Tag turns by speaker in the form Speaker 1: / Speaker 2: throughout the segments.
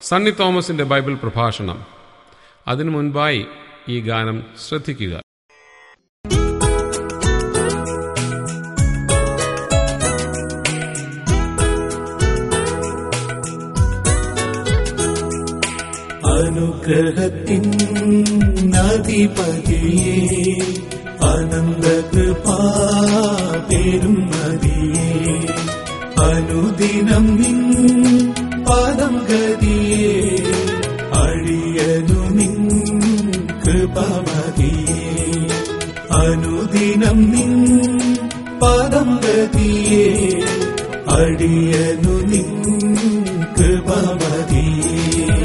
Speaker 1: സണ്ണി തോമസിന്റെ ബൈബിൾ പ്രഭാഷണം അതിനു മുൻപായി ഈ ഗാനം ശ്രദ്ധിക്കുക
Speaker 2: അനുഗ്രഹത്തിൻ നദിപതിയെ അനന്തകൃപാ പേരും നദിയെ അനുദിനം നിൻ പദം ഗതിയെ അഴിയനു നിൻ കൃപമതിയെ അനുദിനം നിൻ പദം ഗതിയെ അടിയനു നിൻ കൃപമതിയെ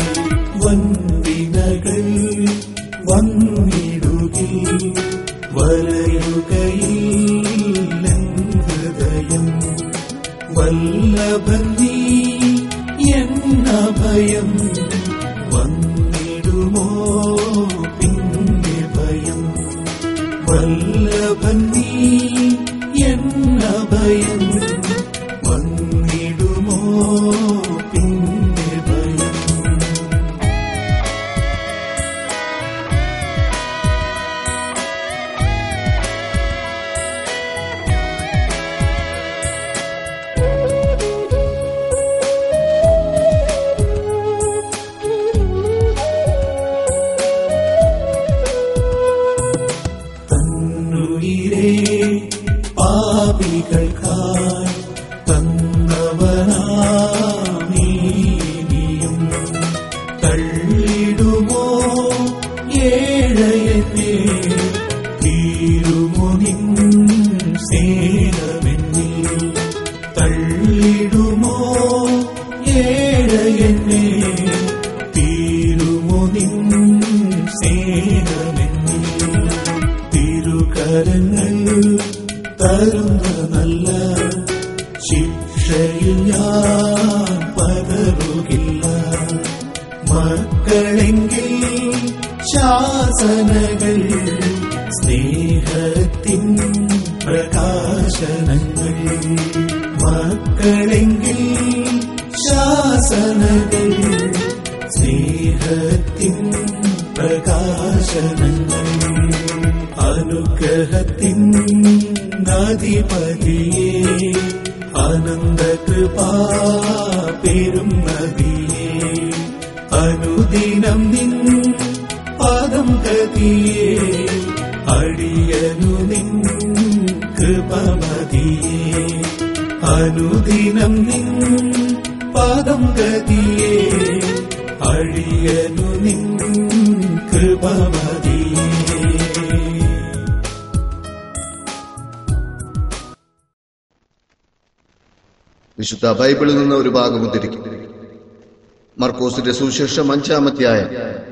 Speaker 2: വന്ദിനകൾ വന്നിടുകി വലയുകയിൽ ഹൃദയം വല്ലഭൻ നീ എന്ന ഭയം വന്നിടുമോ പിന്നെ ഭയം വല്ലഭൻ നീ എന്ന ഭയം വന്നിടുമോ പിന്നെ ഭയം തന്നുയിരേ പാപികൾക്കായി തന്നവനാമീനിയും തള്ളിടുമോ ഏഴയനെ തീരുമോ നിൻ സ്നേഹമെന്നിൽ തള്ളിടുമോ ഏഴയനെ തീരുമോ നിൻ സ്നേഹമെന്നിൽ തിരുകരങ്ങൾ തരുന്ന നല്ല ശിക്ഷയിൽ ഞാൻ പതറുകില്ല മക്കളെങ്കിൽ ശാസനകൾ സ്നേഹത്തിൻ പ്രകാശനങ്ങൾ മക്കളെങ്കിൽ ശാസനകൾ സ്നേഹത്തിൻ പ്രകാശനങ്ങൾ അനുഗ്രഹത്തിൻ നദിപതിയെ അനന്തകൃപാ പെരും നദിയെ അനുദിനം നിൻ പദം ഗതിയെ അടിയനു നിൻ കൃപമതിയെ അനുദിനം നിൻ പദം ഗതിയെ അഴിയനു നിൻ കൃപമതിയെ
Speaker 3: വിശുദ്ധ ബൈബിളിൽ നിന്ന് ഒരു ഭാഗം ഉദ്ധരിക്കും മർക്കോസിന്റെ സുവിശേഷം അഞ്ചാമധ്യായ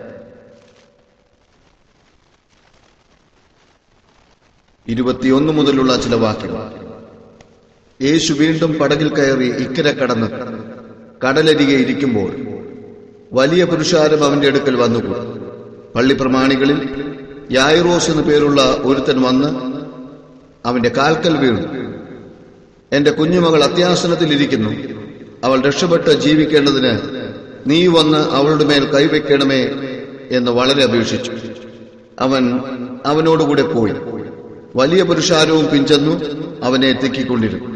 Speaker 3: ഇരുപത്തിയൊന്ന് മുതലുള്ള ചില വാക്യങ്ങൾ യേശു വീണ്ടും പടകിൽ കയറി ഇക്കരെ കടന്ന് കടലരികെ ഇരിക്കുമ്പോൾ വലിയ പുരുഷാരം അവന്റെ അടുക്കൽ വന്നുകൂടി പള്ളിപ്രമാണികളിൽ യായിറോസ് എന്നു പേരുള്ള ഒരുത്തൻ വന്ന് അവന്റെ കാൽക്കൽ വീണു എന്റെ കുഞ്ഞുമകൾ അത്യാസനത്തിലിരിക്കുന്നു അവൾ രക്ഷപ്പെട്ട് ജീവിക്കേണ്ടതിന് നീ വന്ന് അവളുടെ മേൽ കൈവയ്ക്കണമേ എന്ന് വളരെ അപേക്ഷിച്ചു അവൻ അവനോടുകൂടെ പോയി വലിയ പുരുഷാരവും പിഞ്ചെന്നു അവനെ തെക്കിക്കൊണ്ടിരുന്നു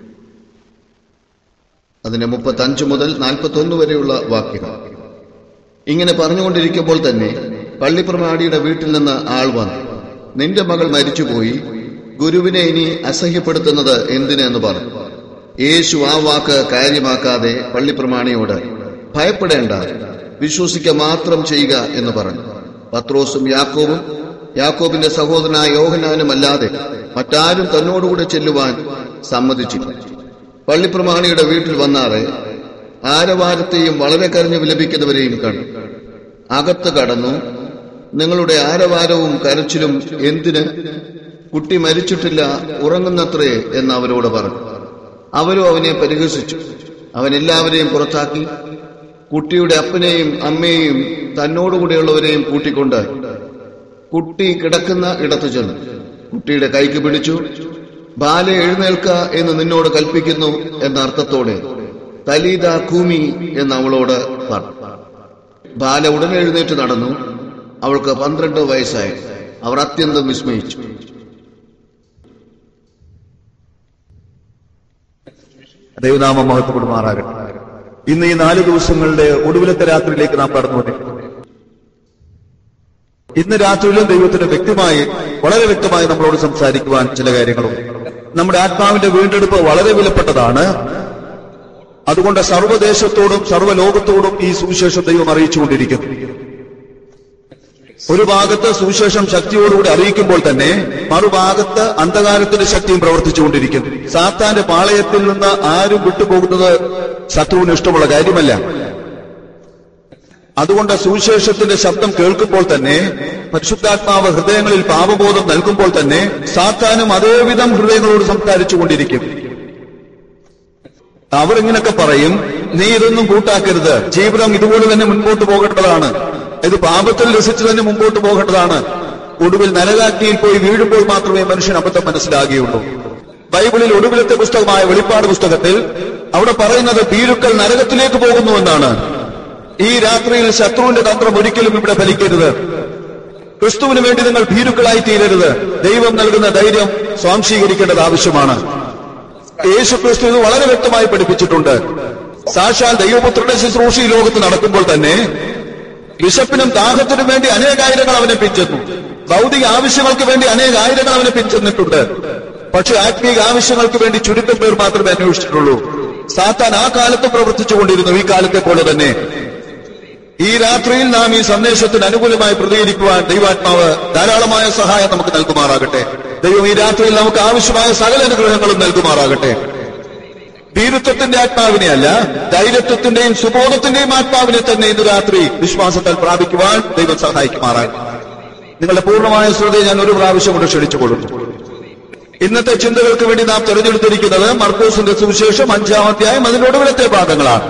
Speaker 3: അതിന്റെ മുപ്പത്തഞ്ച് മുതൽ നാൽപ്പത്തൊന്ന് വരെയുള്ള വാക്യങ്ങൾ ഇങ്ങനെ പറഞ്ഞുകൊണ്ടിരിക്കുമ്പോൾ തന്നെ പള്ളിപ്രമാണിയുടെ വീട്ടിൽ നിന്ന് ആൾ വന്നു നിന്റെ മകൾ മരിച്ചുപോയി ഗുരുവിനെ ഇനി അസഹ്യപ്പെടുത്തുന്നത് എന്തിന് എന്ന് പറഞ്ഞു യേശു ആ വാക്ക് കാര്യമാക്കാതെ പള്ളിപ്രമാണിയോട് ഭയപ്പെടേണ്ട വിശ്വസിക്ക മാത്രം ചെയ്യുക എന്ന് പറഞ്ഞു പത്രോസും യാക്കോബും യാക്കോബിന്റെ സഹോദരനായ യോഹനാനും അല്ലാതെ മറ്റാരും തന്നോടുകൂടെ ചെല്ലുവാൻ സമ്മതിച്ചില്ല പള്ളിപ്രമാണിയുടെ വീട്ടിൽ വന്നാറെ ആരവാരത്തെയും വളരെ കരഞ്ഞു വിലപിക്കുന്നവരെയും കണ്ടു അകത്ത് കടന്നു നിങ്ങളുടെ ആരവാരവും കരച്ചിലും എന്തിന് കുട്ടി മരിച്ചിട്ടില്ല ഉറങ്ങുന്നത്രേ എന്ന് അവരോട് പറഞ്ഞു അവരും അവനെ പരിഹസിച്ചു അവൻ എല്ലാവരെയും പുറത്താക്കി കുട്ടിയുടെ അപ്പനെയും അമ്മയെയും തന്നോടുകൂടെയുള്ളവരെയും കൂട്ടിക്കൊണ്ട് കുട്ടി കിടക്കുന്ന ഇടത്തു ചെന്നു കുട്ടിയുടെ കൈക്ക് പിടിച്ചു ബാല എഴുന്നേൽക്ക എന്ന് നിന്നോട് കൽപ്പിക്കുന്നു എന്ന അർത്ഥത്തോടെ തലീത കൂമി എന്ന് അവളോട് പറഞ്ഞു ബാല ഉടനെ എഴുന്നേറ്റ് നടന്നു അവൾക്ക് പന്ത്രണ്ട് വയസ്സായി അവർ അത്യന്തം വിസ്മയിച്ചു
Speaker 4: ദൈവനാമം മഹത്വപ്പെടുമാറാകട്ടെ ഇന്ന് ഈ നാല് ദിവസങ്ങളുടെ ഒടുവിലത്തെ രാത്രിയിലേക്ക് നാം കടന്നു വന്നിരിക്കുന്നു ഇന്ന് രാത്രിയിലും ദൈവത്തിന് വ്യക്തമായി വളരെ വ്യക്തമായി നമ്മളോട് സംസാരിക്കുവാൻ ചില കാര്യങ്ങളുണ്ട് നമ്മുടെ ആത്മാവിന്റെ വീണ്ടെടുപ്പ് വളരെ വിലപ്പെട്ടതാണ് അതുകൊണ്ട് സർവ്വദേശത്തോടും സർവ്വലോകത്തോടും ഈ സുവിശേഷം ദൈവം അറിയിച്ചുകൊണ്ടിരിക്കുന്നു ഒരു ഭാഗത്ത് സുവിശേഷം ശക്തിയോടുകൂടി അറിയിക്കുമ്പോൾ തന്നെ മറുഭാഗത്ത് അന്ധകാരത്തിന്റെ ശക്തിയും പ്രവർത്തിച്ചുകൊണ്ടിരിക്കുന്നു സാത്താന്റെ പാളയത്തിൽ നിന്ന് ആരും വിട്ടുപോകുന്നത് ശത്രുവിന് ഇഷ്ടമുള്ള കാര്യമല്ല അതുകൊണ്ട് സുവിശേഷത്തിന്റെ ശബ്ദം കേൾക്കുമ്പോൾ തന്നെ പരിശുദ്ധാത്മാവ് ഹൃദയങ്ങളിൽ പാപബോധം നൽകുമ്പോൾ തന്നെ സാത്താനും അതേവിധം ഹൃദയങ്ങളോട് സംസാരിച്ചു കൊണ്ടിരിക്കും അവർ ഇങ്ങനൊക്കെ പറയും നീ ഇതൊന്നും കൂട്ടാക്കരുത് ജീവിതം ഇതുപോലെ തന്നെ മുൻപോട്ട് പോകേണ്ടതാണ് ഇത് പാപത്തിൽ രസിച്ച് തന്നെ മുമ്പോട്ട് പോകേണ്ടതാണ് ഒടുവിൽ നരകാഗ്നിയിൽ പോയി വീഴുമ്പോൾ മാത്രമേ മനുഷ്യൻ അബദ്ധം മനസ്സിലാകുകയുള്ളൂ ബൈബിളിൽ ഒടുവിലത്തെ പുസ്തകമായ വെളിപ്പാട് പുസ്തകത്തിൽ അവിടെ പറയുന്നത് ഭീരുക്കൾ നരകത്തിലേക്ക് പോകുന്നുവെന്നാണ് ഈ രാത്രിയിൽ ശത്രുവിന്റെ തന്ത്രം ഒരിക്കലും ഇവിടെ ഫലിക്കരുത് ക്രിസ്തുവിന് വേണ്ടി നിങ്ങൾ ഭീരുക്കളായി തീരരുത് ദൈവം നൽകുന്ന ധൈര്യം സ്വാംശീകരിക്കേണ്ടത് ആവശ്യമാണ് യേശു ക്രിസ്തു ഇത് വളരെ വ്യക്തമായി പഠിപ്പിച്ചിട്ടുണ്ട് സാക്ഷാൽ ദൈവപുത്രന്റെ ശുശ്രൂഷ ഈ ലോകത്ത് നടക്കുമ്പോൾ തന്നെ വിശപ്പിനും ദാഹത്തിനും വേണ്ടി അനേകായിരങ്ങൾ അവനെ പിഞ്ചെന്നു ഭൗതിക ആവശ്യങ്ങൾക്ക് വേണ്ടി അനേകായിരങ്ങൾ അവനെ പിഞ്ചെന്നിട്ടുണ്ട് പക്ഷെ ആത്മീക ആവശ്യങ്ങൾക്ക് വേണ്ടി ചുരുക്കം പേർ മാത്രമേ അന്വേഷിച്ചിട്ടുള്ളൂ സാത്താൻ ആ കാലത്ത് പ്രവർത്തിച്ചുകൊണ്ടിരുന്നു ഈ കാലത്തെ പോലെ തന്നെ ഈ രാത്രിയിൽ നാം ഈ സന്ദേശത്തിന് അനുകൂലമായി പ്രതികരിക്കുവാൻ ദൈവാത്മാവ് ധാരാളമായ സഹായം നമുക്ക് നൽകുമാറാകട്ടെ ദൈവം ഈ രാത്രിയിൽ നമുക്ക് ആവശ്യമായ സകല അനുഗ്രഹങ്ങളും നൽകുമാറാകട്ടെ ഭീരുത്വത്തിന്റെ ആത്മാവിനെയല്ല ധൈര്യത്വത്തിന്റെയും സുബോധത്തിന്റെയും ആത്മാവിനെ തന്നെ ഇന്ന് രാത്രി വിശ്വാസത്താൽ പ്രാപിക്കുവാൻ ദൈവം സഹായിക്കുമാറാകട്ടെ നിങ്ങളുടെ പൂർണ്ണമായ ശ്രദ്ധയെ ഞാൻ ഒരു പ്രാവശ്യം കൂടെ ക്ഷണിച്ചു കൊടുത്തു ഇന്നത്തെ ചിന്തകൾക്ക് വേണ്ടി നാം തെരഞ്ഞെടുത്തിരിക്കുന്നത് മർക്കോസിന്റെ സുവിശേഷം അഞ്ചാം അധ്യായം അതിനൊടുവിലത്തെ ഭാഗങ്ങളാണ്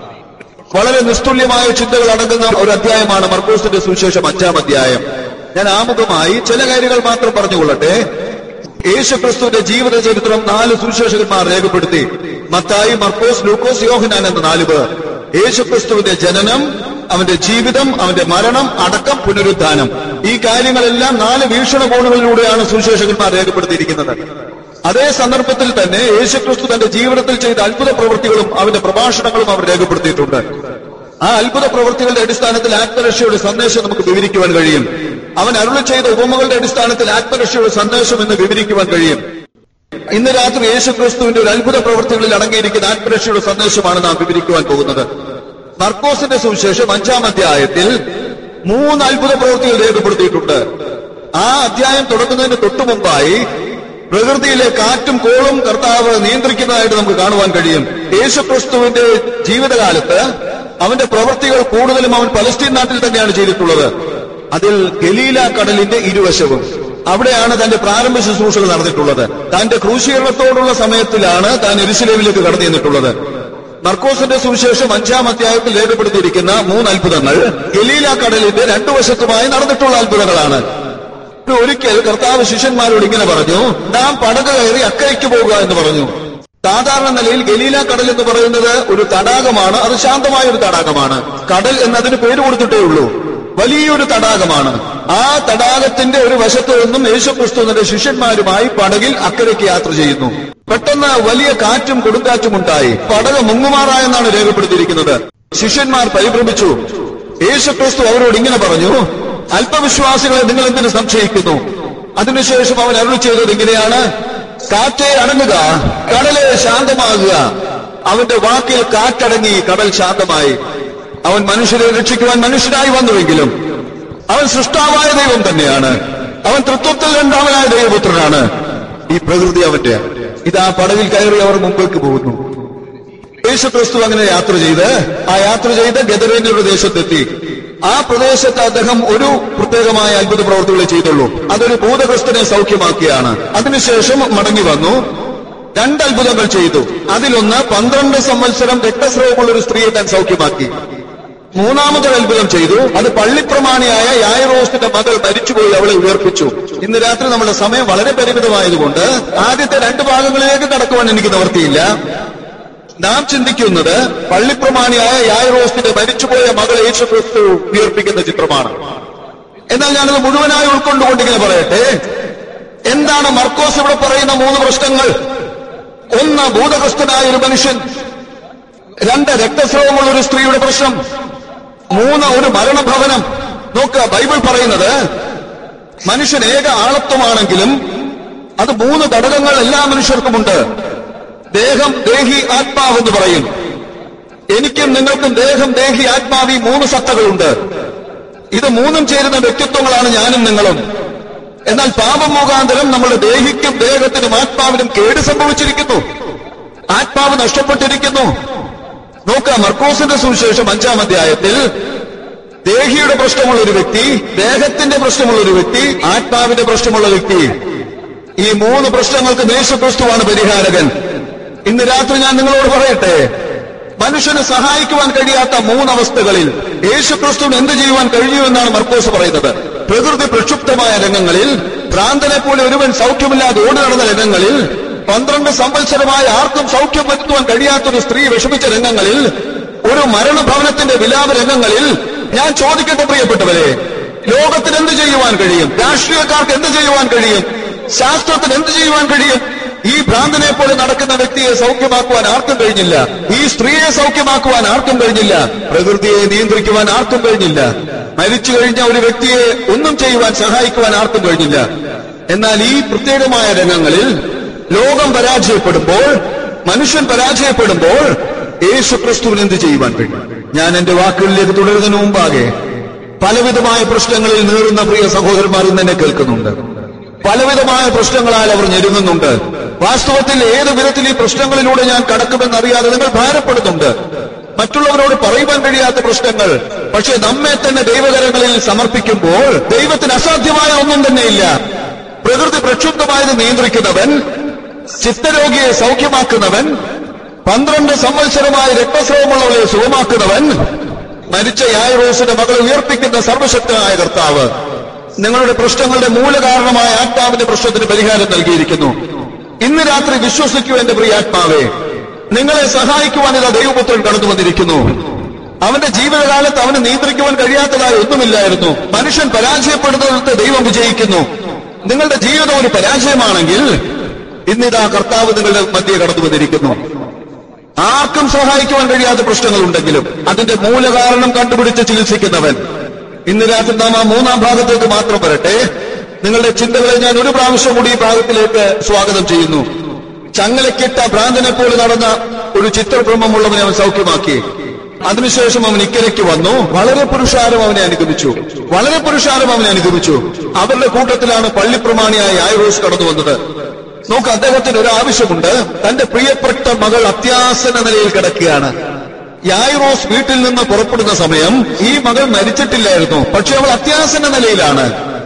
Speaker 4: വളരെ നിസ്തുല്യമായ ചിന്തകൾ അടങ്ങുന്ന ഒരു അധ്യായമാണ് മർക്കോസിന്റെ സുവിശേഷം അഞ്ചാം അധ്യായം ഞാൻ ആമുഖമായി ചില കാര്യങ്ങൾ മാത്രം പറഞ്ഞുകൊള്ളട്ടെ യേശുക്രിസ്തുവിന്റെ ജീവിത ചരിത്രം നാല് സുവിശേഷകന്മാർ രേഖപ്പെടുത്തി മത്തായി മർക്കോസ് ലൂക്കോസ് യോഹനാൻ എന്ന നാല് പേർ യേശുക്രിസ്തുവിന്റെ ജനനം അവന്റെ ജീവിതം അവന്റെ മരണം അടക്കം പുനരുദ്ധാനം ഈ കാര്യങ്ങളെല്ലാം നാല് വീക്ഷണകോണുകളിലൂടെയാണ് സുവിശേഷകന്മാർ രേഖപ്പെടുത്തിയിരിക്കുന്നത് അതേ സന്ദർഭത്തിൽ തന്നെ യേശുക്രിസ്തു തന്റെ ജീവിതത്തിൽ ചെയ്ത അത്ഭുത പ്രവൃത്തികളും അവന്റെ പ്രഭാഷണങ്ങളും അവർ രേഖപ്പെടുത്തിയിട്ടുണ്ട് ആ അത്ഭുത പ്രവൃത്തികളുടെ അടിസ്ഥാനത്തിൽ ആത്മരക്ഷയുടെ സന്ദേശം നമുക്ക് വിവരിക്കുവാൻ കഴിയും അവൻ അരുളി ചെയ്ത ഉപമകളുടെ അടിസ്ഥാനത്തിൽ ആത്മരക്ഷയുടെ സന്ദേശം എന്ന് വിവരിക്കുവാൻ കഴിയും ഇന്ന് രാത്രി യേശുക്രിസ്തുവിന്റെ ഒരു അത്ഭുത പ്രവൃത്തികളിൽ അടങ്ങിയിരിക്കുന്ന ആത്മരക്ഷയുടെ സന്ദേശമാണ് നാം വിവരിക്കുവാൻ പോകുന്നത് മർക്കോസിന്റെ സുവിശേഷം അഞ്ചാം അധ്യായത്തിൽ മൂന്ന് അത്ഭുത പ്രവൃത്തികൾ രേഖപ്പെടുത്തിയിട്ടുണ്ട് ആ അധ്യായം തുടങ്ങുന്നതിന് തൊട്ടു മുമ്പായി പ്രകൃതിയിലെ കാറ്റും കോളും കർത്താവ് നിയന്ത്രിക്കുന്നതായിട്ട് നമുക്ക് കാണുവാൻ കഴിയും യേശുക്രിസ്തുവിന്റെ ജീവിതകാലത്ത് അവന്റെ പ്രവൃത്തികൾ കൂടുതലും അവൻ പലസ്തീൻ നാട്ടിൽ തന്നെയാണ് ചെയ്തിട്ടുള്ളത് അതിൽ ഗലീല കടലിന്റെ ഇരുവശവും അവിടെയാണ് തന്റെ പ്രാരംഭ ശുശ്രൂഷകൾ നടന്നിട്ടുള്ളത് തന്റെ ക്രൂശീകരണത്തോടുള്ള സമയത്തിലാണ് താൻ എരുസലേമിലേക്ക് കടന്നു ചെന്നിട്ടുള്ളത് മർക്കോസിന്റെ സുവിശേഷം അഞ്ചാം അധ്യായത്തിൽ രേഖപ്പെടുത്തിയിരിക്കുന്ന മൂന്ന് അത്ഭുതങ്ങൾ ഗലീല കടലിന്റെ രണ്ടു വശത്തുമായി നടന്നിട്ടുള്ള അത്ഭുതങ്ങളാണ് ഒരിക്കൽ കർത്താവ് ശിഷ്യന്മാരോട് ഇങ്ങനെ പറഞ്ഞു നാം പടക കയറി അക്കരയ്ക്ക് പോകുക എന്ന് പറഞ്ഞു സാധാരണ നിലയിൽ ഗലീല കടൽ എന്ന് പറയുന്നത് ഒരു തടാകമാണ് അത് ശാന്തമായ ഒരു തടാകമാണ് കടൽ എന്നതിന് പേര് കൊടുത്തിട്ടേ ഉള്ളൂ വലിയൊരു തടാകമാണ് ആ തടാകത്തിന്റെ ഒരു വശത്തു നിന്നും യേശുക്രിസ്തു തന്റെ ശിഷ്യന്മാരുമായി പടകിൽ അക്കരയ്ക്ക് യാത്ര ചെയ്യുന്നു പെട്ടെന്ന് വലിയ കാറ്റും കൊടുങ്കാറ്റും ഉണ്ടായി പടക മുങ്ങുമാറായെന്നാണ് രേഖപ്പെടുത്തിയിരിക്കുന്നത് ശിഷ്യന്മാർ പരിഭ്രമിച്ചു യേശുക്രിസ്തു അവരോട് ഇങ്ങനെ പറഞ്ഞു അല്പവിശ്വാസികളെ നിങ്ങൾ എന്തിനു സംശയിക്കുന്നു അതിനുശേഷം അവൻ അരുളി ചെയ്തത് ഇങ്ങനെയാണ് കാറ്റെ അടങ്ങുക കടലെ ശാന്തമാകുക അവന്റെ വാക്കിൽ കാറ്റടങ്ങി കടൽ ശാന്തമായി അവൻ മനുഷ്യരെ രക്ഷിക്കുവാൻ മനുഷ്യനായി വന്നുവെങ്കിലും അവൻ സൃഷ്ടാവായ ദൈവം തന്നെയാണ് അവൻ തൃത്വത്തിൽ രണ്ടാമനായ ദൈവപുത്രനാണ് ഈ പ്രകൃതി അവന്റെ ഇതാ പടവിൽ കയറി അവർ മുമ്പേക്ക് പോകുന്നു യേശു ക്രിസ്തു അങ്ങനെ യാത്ര ചെയ്ത് ആ യാത്ര ചെയ്ത് ഗദറേന്റെ പ്രദേശത്തെത്തി ആ പ്രദേശത്ത് അദ്ദേഹം ഒരു പ്രത്യേകമായ അത്ഭുത പ്രവർത്തികളെ ചെയ്തുള്ളൂ അതൊരു ഭൂതഗ്രസ്തനെ സൗഖ്യമാക്കിയാണ് അതിനുശേഷം മടങ്ങി വന്നു രണ്ട് അത്ഭുതങ്ങൾ ചെയ്തു അതിലൊന്ന് പന്ത്രണ്ട് സംവത്സരം രക്തസ്രവമുള്ള ഒരു സ്ത്രീയെ താൻ സൗഖ്യമാക്കി മൂന്നാമത്തെ അത്ഭുതം ചെയ്തു അത് പള്ളിപ്രമാണിയായ യായറോസിന്റെ മകൾ മരിച്ചുപോയി അവളെ ഉയർപ്പിച്ചു ഇന്ന് രാത്രി നമ്മുടെ സമയം വളരെ പരിമിതമായതുകൊണ്ട് ആദ്യത്തെ രണ്ട് ഭാഗങ്ങളിലേക്ക് കടക്കുവാൻ എനിക്ക് നിവർത്തിയില്ല നാം ചിന്തിക്കുന്നത് പള്ളിപ്രമാണിയായ യായറോസിന്റെ മരിച്ചുപോയ മകൾ യേശു ക്രിസ്തു ഉയർപ്പിക്കുന്ന ചിത്രമാണ് എന്നാൽ ഞാനത് മുഴുവനായി ഉൾക്കൊണ്ടുകൊണ്ട് ഇങ്ങനെ പറയട്ടെ എന്താണ് മർക്കോസ് ഇവിടെ പറയുന്ന മൂന്ന് പ്രശ്നങ്ങൾ ഒന്ന് ഭൂതഗ്രസ്തനായ ഒരു മനുഷ്യൻ രണ്ട് രക്തസ്രവമുള്ള ഒരു സ്ത്രീയുടെ പ്രശ്നം മൂന്ന് ഒരു മരണഭവനം നോക്കുക ബൈബിൾ പറയുന്നത് മനുഷ്യൻ ഏക ആളത്വമാണെങ്കിലും അത് മൂന്ന് ഘടകങ്ങൾ എല്ലാ മനുഷ്യർക്കുമുണ്ട് ദേഹം ദേഹി ആത്മാവ് എന്ന് പറയും എനിക്കും നിങ്ങൾക്കും ദേഹം ദേഹി ആത്മാവ് ഈ മൂന്ന് സത്തകളുണ്ട് ഇത് മൂന്നും ചേരുന്ന വ്യക്തിത്വങ്ങളാണ് ഞാനും നിങ്ങളും എന്നാൽ പാപം മുഖാന്തരം നമ്മുടെ ദേഹിക്കും ദേഹത്തിനും ആത്മാവിനും കേട് സംഭവിച്ചിരിക്കുന്നു ആത്മാവ് നഷ്ടപ്പെട്ടിരിക്കുന്നു നോക്കുക മർക്കോസിന്റെ സുവിശേഷം അഞ്ചാം അധ്യായത്തിൽ ദേഹിയുടെ പ്രശ്നമുള്ള ഒരു വ്യക്തി ദേഹത്തിന്റെ പ്രശ്നമുള്ള ഒരു വ്യക്തി ആത്മാവിന്റെ പ്രശ്നമുള്ള വ്യക്തി ഈ മൂന്ന് പ്രശ്നങ്ങൾക്ക് യേശുക്രിസ്തുവാണ് പരിഹാരകൻ ഇന്ന് രാത്രി ഞാൻ നിങ്ങളോട് പറയട്ടെ മനുഷ്യന് സഹായിക്കുവാൻ കഴിയാത്ത മൂന്നവസ്ഥകളിൽ യേശുക്രിസ്തുവിന് എന്ത് ചെയ്യുവാൻ കഴിയുമെന്നാണ് മർക്കോസ് പറയുന്നത് പ്രകൃതി പ്രക്ഷുബ്ധമായ രംഗങ്ങളിൽ ഭ്രാന്തനെ പോലെ ഒരുവൻ സൗഖ്യമില്ലാതെ ഓടി നടന്ന രംഗങ്ങളിൽ പന്ത്രണ്ട് സംവത്സരമായ ആർക്കും സൗഖ്യം വരുത്തുവാൻ കഴിയാത്തൊരു സ്ത്രീ വിഷമിച്ച രംഗങ്ങളിൽ ഒരു മരണഭവനത്തിന്റെ വിലാപ രംഗങ്ങളിൽ ഞാൻ ചോദിക്കട്ടെ പ്രിയപ്പെട്ടവരെ ലോകത്തിന് എന്ത് ചെയ്യുവാൻ കഴിയും രാഷ്ട്രീയക്കാർക്ക് എന്ത് ചെയ്യുവാൻ കഴിയും ശാസ്ത്രത്തിന് എന്ത് ചെയ്യുവാൻ കഴിയും ഈ ഭ്രാന്തനെ പോലെ നടക്കുന്ന വ്യക്തിയെ സൗഖ്യമാക്കുവാൻ ആർക്കും കഴിഞ്ഞില്ല ഈ സ്ത്രീയെ സൗഖ്യമാക്കുവാൻ ആർക്കും കഴിഞ്ഞില്ല പ്രകൃതിയെ നിയന്ത്രിക്കുവാൻ ആർക്കും കഴിഞ്ഞില്ല മരിച്ചു കഴിഞ്ഞ ഒരു വ്യക്തിയെ ഒന്നും ചെയ്യുവാൻ സഹായിക്കുവാൻ ആർക്കും കഴിഞ്ഞില്ല എന്നാൽ ഈ പ്രത്യേകമായ രംഗങ്ങളിൽ ലോകം പരാജയപ്പെടുമ്പോൾ മനുഷ്യൻ പരാജയപ്പെടുമ്പോൾ യേശു ക്രിസ്തുവിന് എന്ത് ചെയ്യുവാൻ കഴിയും ഞാൻ എന്റെ വാക്കുകളിലേക്ക് തുടരുന്നതിന് മുമ്പാകെ പലവിധമായ പ്രശ്നങ്ങളിൽ നീറുന്ന പ്രിയ സഹോദരന്മാർ ഇന്ന് എന്നെ കേൾക്കുന്നുണ്ട് പലവിധമായ പ്രശ്നങ്ങളാൽ അവർ ഞെരുങ്ങുന്നുണ്ട് വാസ്തവത്തിൽ ഏത് വിധത്തിൽ ഈ പ്രശ്നങ്ങളിലൂടെ ഞാൻ കടക്കുമെന്നറിയാതെ നിങ്ങൾ ഭാരപ്പെടുന്നുണ്ട് മറ്റുള്ളവരോട് പറയുവാൻ കഴിയാത്ത പ്രശ്നങ്ങൾ പക്ഷെ നമ്മെ തന്നെ ദൈവകരങ്ങളിൽ സമർപ്പിക്കുമ്പോൾ ദൈവത്തിന് അസാധ്യമായ ഒന്നും തന്നെയില്ല പ്രകൃതി പ്രക്ഷുബ്ധമായത് നിയന്ത്രിക്കുന്നവൻ ചിത്തരോഗിയെ സൗഖ്യമാക്കുന്നവൻ പന്ത്രണ്ട് സംവത്സരമായ രക്തസ്രവമുള്ളവരെ സുഖമാക്കുന്നവൻ മരിച്ച യായറോസിന്റെ മകളെ ഉയർപ്പിക്കുന്ന സർവശക്തനായ കർത്താവ് നിങ്ങളുടെ പ്രശ്നങ്ങളുടെ മൂലകാരണമായ ആത്മാവിന്റെ പ്രശ്നത്തിന് പരിഹാരം നൽകിയിരിക്കുന്നു ഇന്ന് രാത്രി വിശ്വസിക്കൂ എന്റെ പ്രിയ ആത്മാവേ നിങ്ങളെ സഹായിക്കുവാൻ ഇതാ ദൈവപുത്രൻ കടന്നു വന്നിരിക്കുന്നു അവന്റെ ജീവിതകാലത്ത് അവന് നിയന്ത്രിക്കുവാൻ കഴിയാത്തതായി ഒന്നുമില്ലായിരുന്നു മനുഷ്യൻ പരാജയപ്പെടുന്നിടത്ത് ദൈവം വിജയിക്കുന്നു നിങ്ങളുടെ ജീവിതം ഒരു പരാജയമാണെങ്കിൽ ഇന്നിതാ കർത്താവ് നിങ്ങളുടെ മധ്യേ കടന്നു വന്നിരിക്കുന്നു ആർക്കും സഹായിക്കുവാൻ കഴിയാത്ത പ്രശ്നങ്ങളുണ്ടെങ്കിലും അതിന്റെ മൂലകാരണം കണ്ടുപിടിച്ച് ചികിത്സിക്കുന്നവൻ ഇന്ന് രാത്രി നാം ആ മൂന്നാം ഭാഗത്തേക്ക് മാത്രം വരട്ടെ നിങ്ങളുടെ ചിന്തകളെ ഞാൻ ഒരു പ്രാവശ്യം കൂടി ഈ ഭാഗത്തിലേക്ക് സ്വാഗതം ചെയ്യുന്നു ചങ്ങലക്കിട്ട ഭ്രാന്തനെ പോലെ നടന്ന ഒരു ചിത്രഭ്രമമുള്ളവനെ അവൻ സൗഖ്യമാക്കി അതിനുശേഷം അവൻ ഇക്കരയ്ക്ക് വന്നു വളരെ പുരുഷാരം അവനെ അനുഗമിച്ചു വളരെ പുരുഷാരം അവനെ അനുഗമിച്ചു അവരുടെ കൂട്ടത്തിലാണ് പള്ളിപ്രമാണിയായ ആയിറോസ് കടന്നു വന്നത് നോക്ക് അദ്ദേഹത്തിന് ഒരു ആവശ്യമുണ്ട് തന്റെ പ്രിയപ്പെട്ട മകൾ അത്യാസന നിലയിൽ കിടക്കുകയാണ് യായിറോസ് വീട്ടിൽ നിന്ന് പുറപ്പെടുന്ന സമയം ഈ മകൾ മരിച്ചിട്ടില്ലായിരുന്നു പക്ഷെ അവൾ അത്യാസന നിലയിലാണ്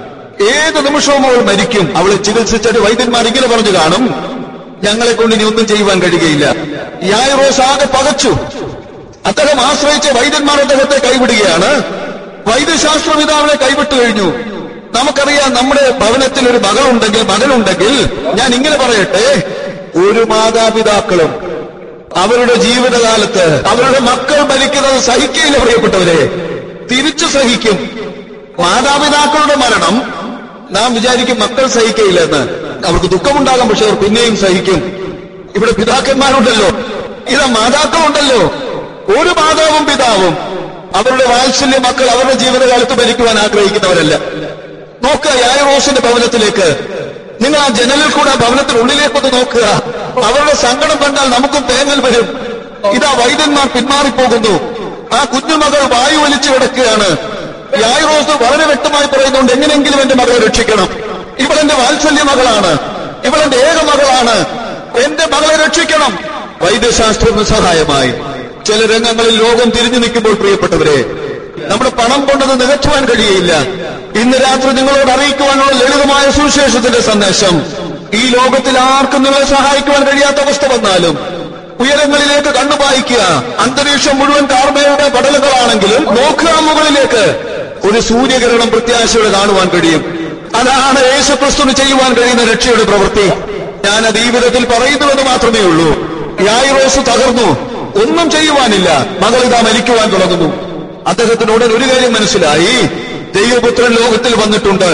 Speaker 4: ഏത് നിമിഷവും അവൾ മരിക്കും അവളെ ചികിത്സിച്ചിട്ട് വൈദ്യന്മാർ ഇങ്ങനെ പറഞ്ഞു കാണും ഞങ്ങളെ കൊണ്ട് ഇനി ഒന്നും ചെയ്യുവാൻ കഴിയുകയില്ല യായിറോസ് ആകെ പകച്ചു അദ്ദേഹം ആശ്രയിച്ച വൈദ്യന്മാർ അദ്ദേഹത്തെ കൈവിടുകയാണ് വൈദ്യശാസ്ത്ര പിതാവിനെ കൈവിട്ടു കഴിഞ്ഞു നമുക്കറിയാം നമ്മുടെ ഭവനത്തിൽ ഒരു മകളുണ്ടെങ്കിൽ മകനുണ്ടെങ്കിൽ ഞാൻ ഇങ്ങനെ പറയട്ടെ ഒരു മാതാപിതാക്കളും അവരുടെ ജീവിതകാലത്ത് അവരുടെ മക്കൾ മരിക്കുന്നത് സഹിക്കയില്ല പ്രിയപ്പെട്ടവരെ തിരിച്ചു സഹിക്കും മാതാപിതാക്കളുടെ മരണം നാം വിചാരിക്കും മക്കൾ സഹിക്കയില്ല എന്ന് അവർക്ക് ദുഃഖമുണ്ടാകാം പക്ഷെ അവർ പിന്നെയും സഹിക്കും ഇവിടെ പിതാക്കന്മാരുണ്ടല്ലോ ഇതാ മാതാക്കളുണ്ടല്ലോ ഒരു മാതാവും പിതാവും അവരുടെ വാത്സല്യ മക്കൾ അവരുടെ ജീവിതകാലത്ത് മരിക്കുവാൻ ആഗ്രഹിക്കുന്നവരല്ല നോക്കുക യായറോസിന്റെ ഭവനത്തിലേക്ക് നിങ്ങൾ ആ ജനലിൽ കൂടെ ആ ഭവനത്തിനുള്ളിലേക്കൊന്ന് നോക്കുക അവരുടെ സങ്കടം കണ്ടാൽ നമുക്കും തേങ്ങൽ വരും ഇതാ വൈദ്യന്മാർ പിന്മാറിപ്പോകുന്നു ആ കുഞ്ഞുമകൾ വായു വലിച്ചു കിടക്കുകയാണ് യായറോസ് വളരെ വ്യക്തമായി പറയുന്നുണ്ട് എങ്ങനെയെങ്കിലും എന്റെ മകളെ രക്ഷിക്കണം ഇവളെന്റെ വാത്സല്യ മകളാണ് ഇവളെന്റെ ഏക മകളാണ് എന്റെ മകളെ രക്ഷിക്കണം വൈദ്യശാസ്ത്രത്തിന് സഹായമായി ചില രംഗങ്ങളിൽ ലോകം തിരിഞ്ഞു നിൽക്കുമ്പോൾ പ്രിയപ്പെട്ടവരെ നമ്മുടെ പണം കൊണ്ടത് നികത്തുവാൻ കഴിയില്ല ഇന്ന് രാത്രി നിങ്ങളോട് അറിയിക്കുവാനുള്ള ലളിതമായ സുവിശേഷത്തിന്റെ സന്ദേശം ഈ ലോകത്തിൽ ആർക്കും നിങ്ങളെ സഹായിക്കുവാൻ കഴിയാത്ത അവസ്ഥ വന്നാലും ഉയരങ്ങളിലേക്ക് കണ്ണുപായിക്കുക അന്തരീക്ഷം മുഴുവൻ കാർമയുടെ പടലുകളാണെങ്കിലും നോക്കുക മുകളിലേക്ക് ഒരു സൂര്യകിരണം പ്രത്യാശയോടെ കാണുവാൻ കഴിയും അതാണ് യേശുക്രിസ്തുവിന് ചെയ്യുവാൻ കഴിയുന്ന രക്ഷയുടെ പ്രവൃത്തി ഞാൻ അത് ഈ വിധത്തിൽ പറയുന്നുവെന്ന് മാത്രമേ ഉള്ളൂ യായിറോസ് തകർന്നു ഒന്നും ചെയ്യുവാനില്ല മകൾ ഇതാ മരിക്കുവാൻ തുടങ്ങുന്നു അദ്ദേഹത്തിന് ഉടൻ ഒരു കാര്യം മനസ്സിലായി ദൈവപുത്രൻ ലോകത്തിൽ വന്നിട്ടുണ്ട്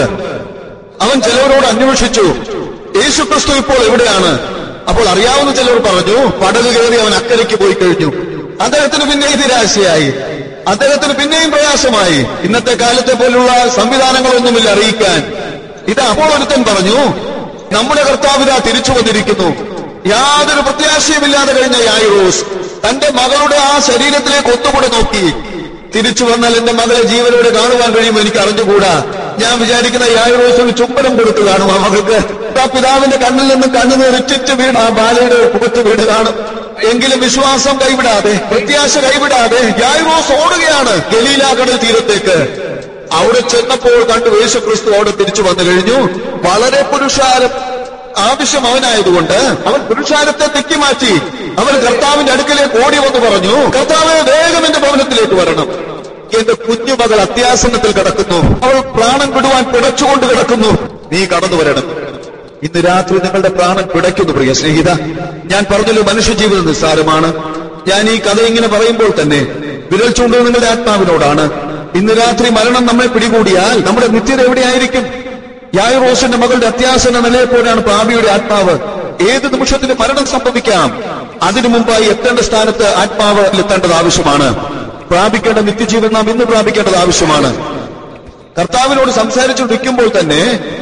Speaker 4: അവൻ ചിലവരോട് അന്വേഷിച്ചു യേശുക്രിസ്തു ഇപ്പോൾ എവിടെയാണ് അപ്പോൾ അറിയാവുന്ന ചിലർ പറഞ്ഞു പടക് കയറി അവൻ അക്കരയ്ക്ക് പോയി കഴിഞ്ഞു അദ്ദേഹത്തിന് പിന്നെയും നിരാശയായി അദ്ദേഹത്തിന് പിന്നെയും പ്രയാസമായി ഇന്നത്തെ കാലത്തെ പോലുള്ള സംവിധാനങ്ങളൊന്നുമില്ല അറിയിക്കാൻ ഇത് അപ്പോൾ ഒരുത്തൻ പറഞ്ഞു നമ്മുടെ കർത്താവിത തിരിച്ചു വന്നിരിക്കുന്നു യാതൊരു പ്രത്യാശയുമില്ലാതെ കഴിഞ്ഞ യായിറോസ് തന്റെ മകളുടെ ആ ശരീരത്തിലേക്ക് ഒത്തുകൂടെ നോക്കി തിരിച്ചു വന്നാൽ എന്റെ മകളെ ജീവനോടെ കാണുവാൻ കഴിയുമോ എനിക്ക് അറിഞ്ഞുകൂടാ ഞാൻ വിചാരിക്കുന്ന യാതൊരു ചുംബനം കൊടുത്തു കാണും ആ മകൾക്ക് ആ പിതാവിന്റെ കണ്ണിൽ നിന്ന് കണ്ണുനീർ ഇറ്റിറ്റ് വീണ് ആ ബാലയുടെ മുഖത്ത് വീണ് കാണും എങ്കിലും വിശ്വാസം കൈവിടാതെ പ്രത്യാശ കൈവിടാതെ യായ്റോസ് ഓടുകയാണ് ഗലീല കടൽ തീരത്തേക്ക് അവിടെ ചെന്നപ്പോൾ കണ്ടു യേശു ക്രിസ്തു അവിടെ തിരിച്ചു വന്നു കഴിഞ്ഞു വളരെ പുരുഷാരം ആവശ്യം അവനായതുകൊണ്ട് അവൻ പുരുഷാരത്തെ തെറ്റിമാറ്റി അവൻ കർത്താവിന്റെ അടുക്കലേക്ക് ഓടി വന്ന് പറഞ്ഞു കർത്താവ് വേഗം എന്റെ ഭവനത്തിലേക്ക് വരണം എന്റെ കുഞ്ഞുമകൾ അത്യാസന്നത്തിൽ കിടക്കുന്നു അവൾ പ്രാണൻ വിടുവാൻ പിടച്ചുകൊണ്ട് കിടക്കുന്നു നീ കടന്നു വരണം ഇന്ന് രാത്രി നിങ്ങളുടെ പ്രാണൻ പിടയ്ക്കുന്നു പ്രിയ സ്നേഹിത ഞാൻ പറഞ്ഞല്ലോ മനുഷ്യജീവിതം നിസ്സാരമാണ് ഞാൻ ഈ കഥ ഇങ്ങനെ പറയുമ്പോൾ തന്നെ വിരൽ ചൂണ്ടത് നിങ്ങളുടെ ആത്മാവിനോടാണ് ഇന്ന് രാത്രി മരണം നമ്മെ പിടികൂടിയാൽ നമ്മുടെ നിത്യത എവിടെയായിരിക്കും യായറോസിന്റെ മകളുടെ അത്യാസന നിലയെപ്പോലെയാണ് പാപിയുടെ ആത്മാവ് ഏത് നിമിഷത്തിന് മരണം സംഭവിക്കാം അതിനു മുമ്പായി എത്തേണ്ട സ്ഥാനത്ത് ആത്മാവ് എത്തേണ്ടത് ആവശ്യമാണ് പ്രാപിക്കേണ്ട നിത്യജീവൻ നാം ഇന്ന് പ്രാപിക്കേണ്ടത് ആവശ്യമാണ് കർത്താവിനോട് സംസാരിച്ചുകൊണ്ടിരിക്കുമ്പോൾ തന്നെ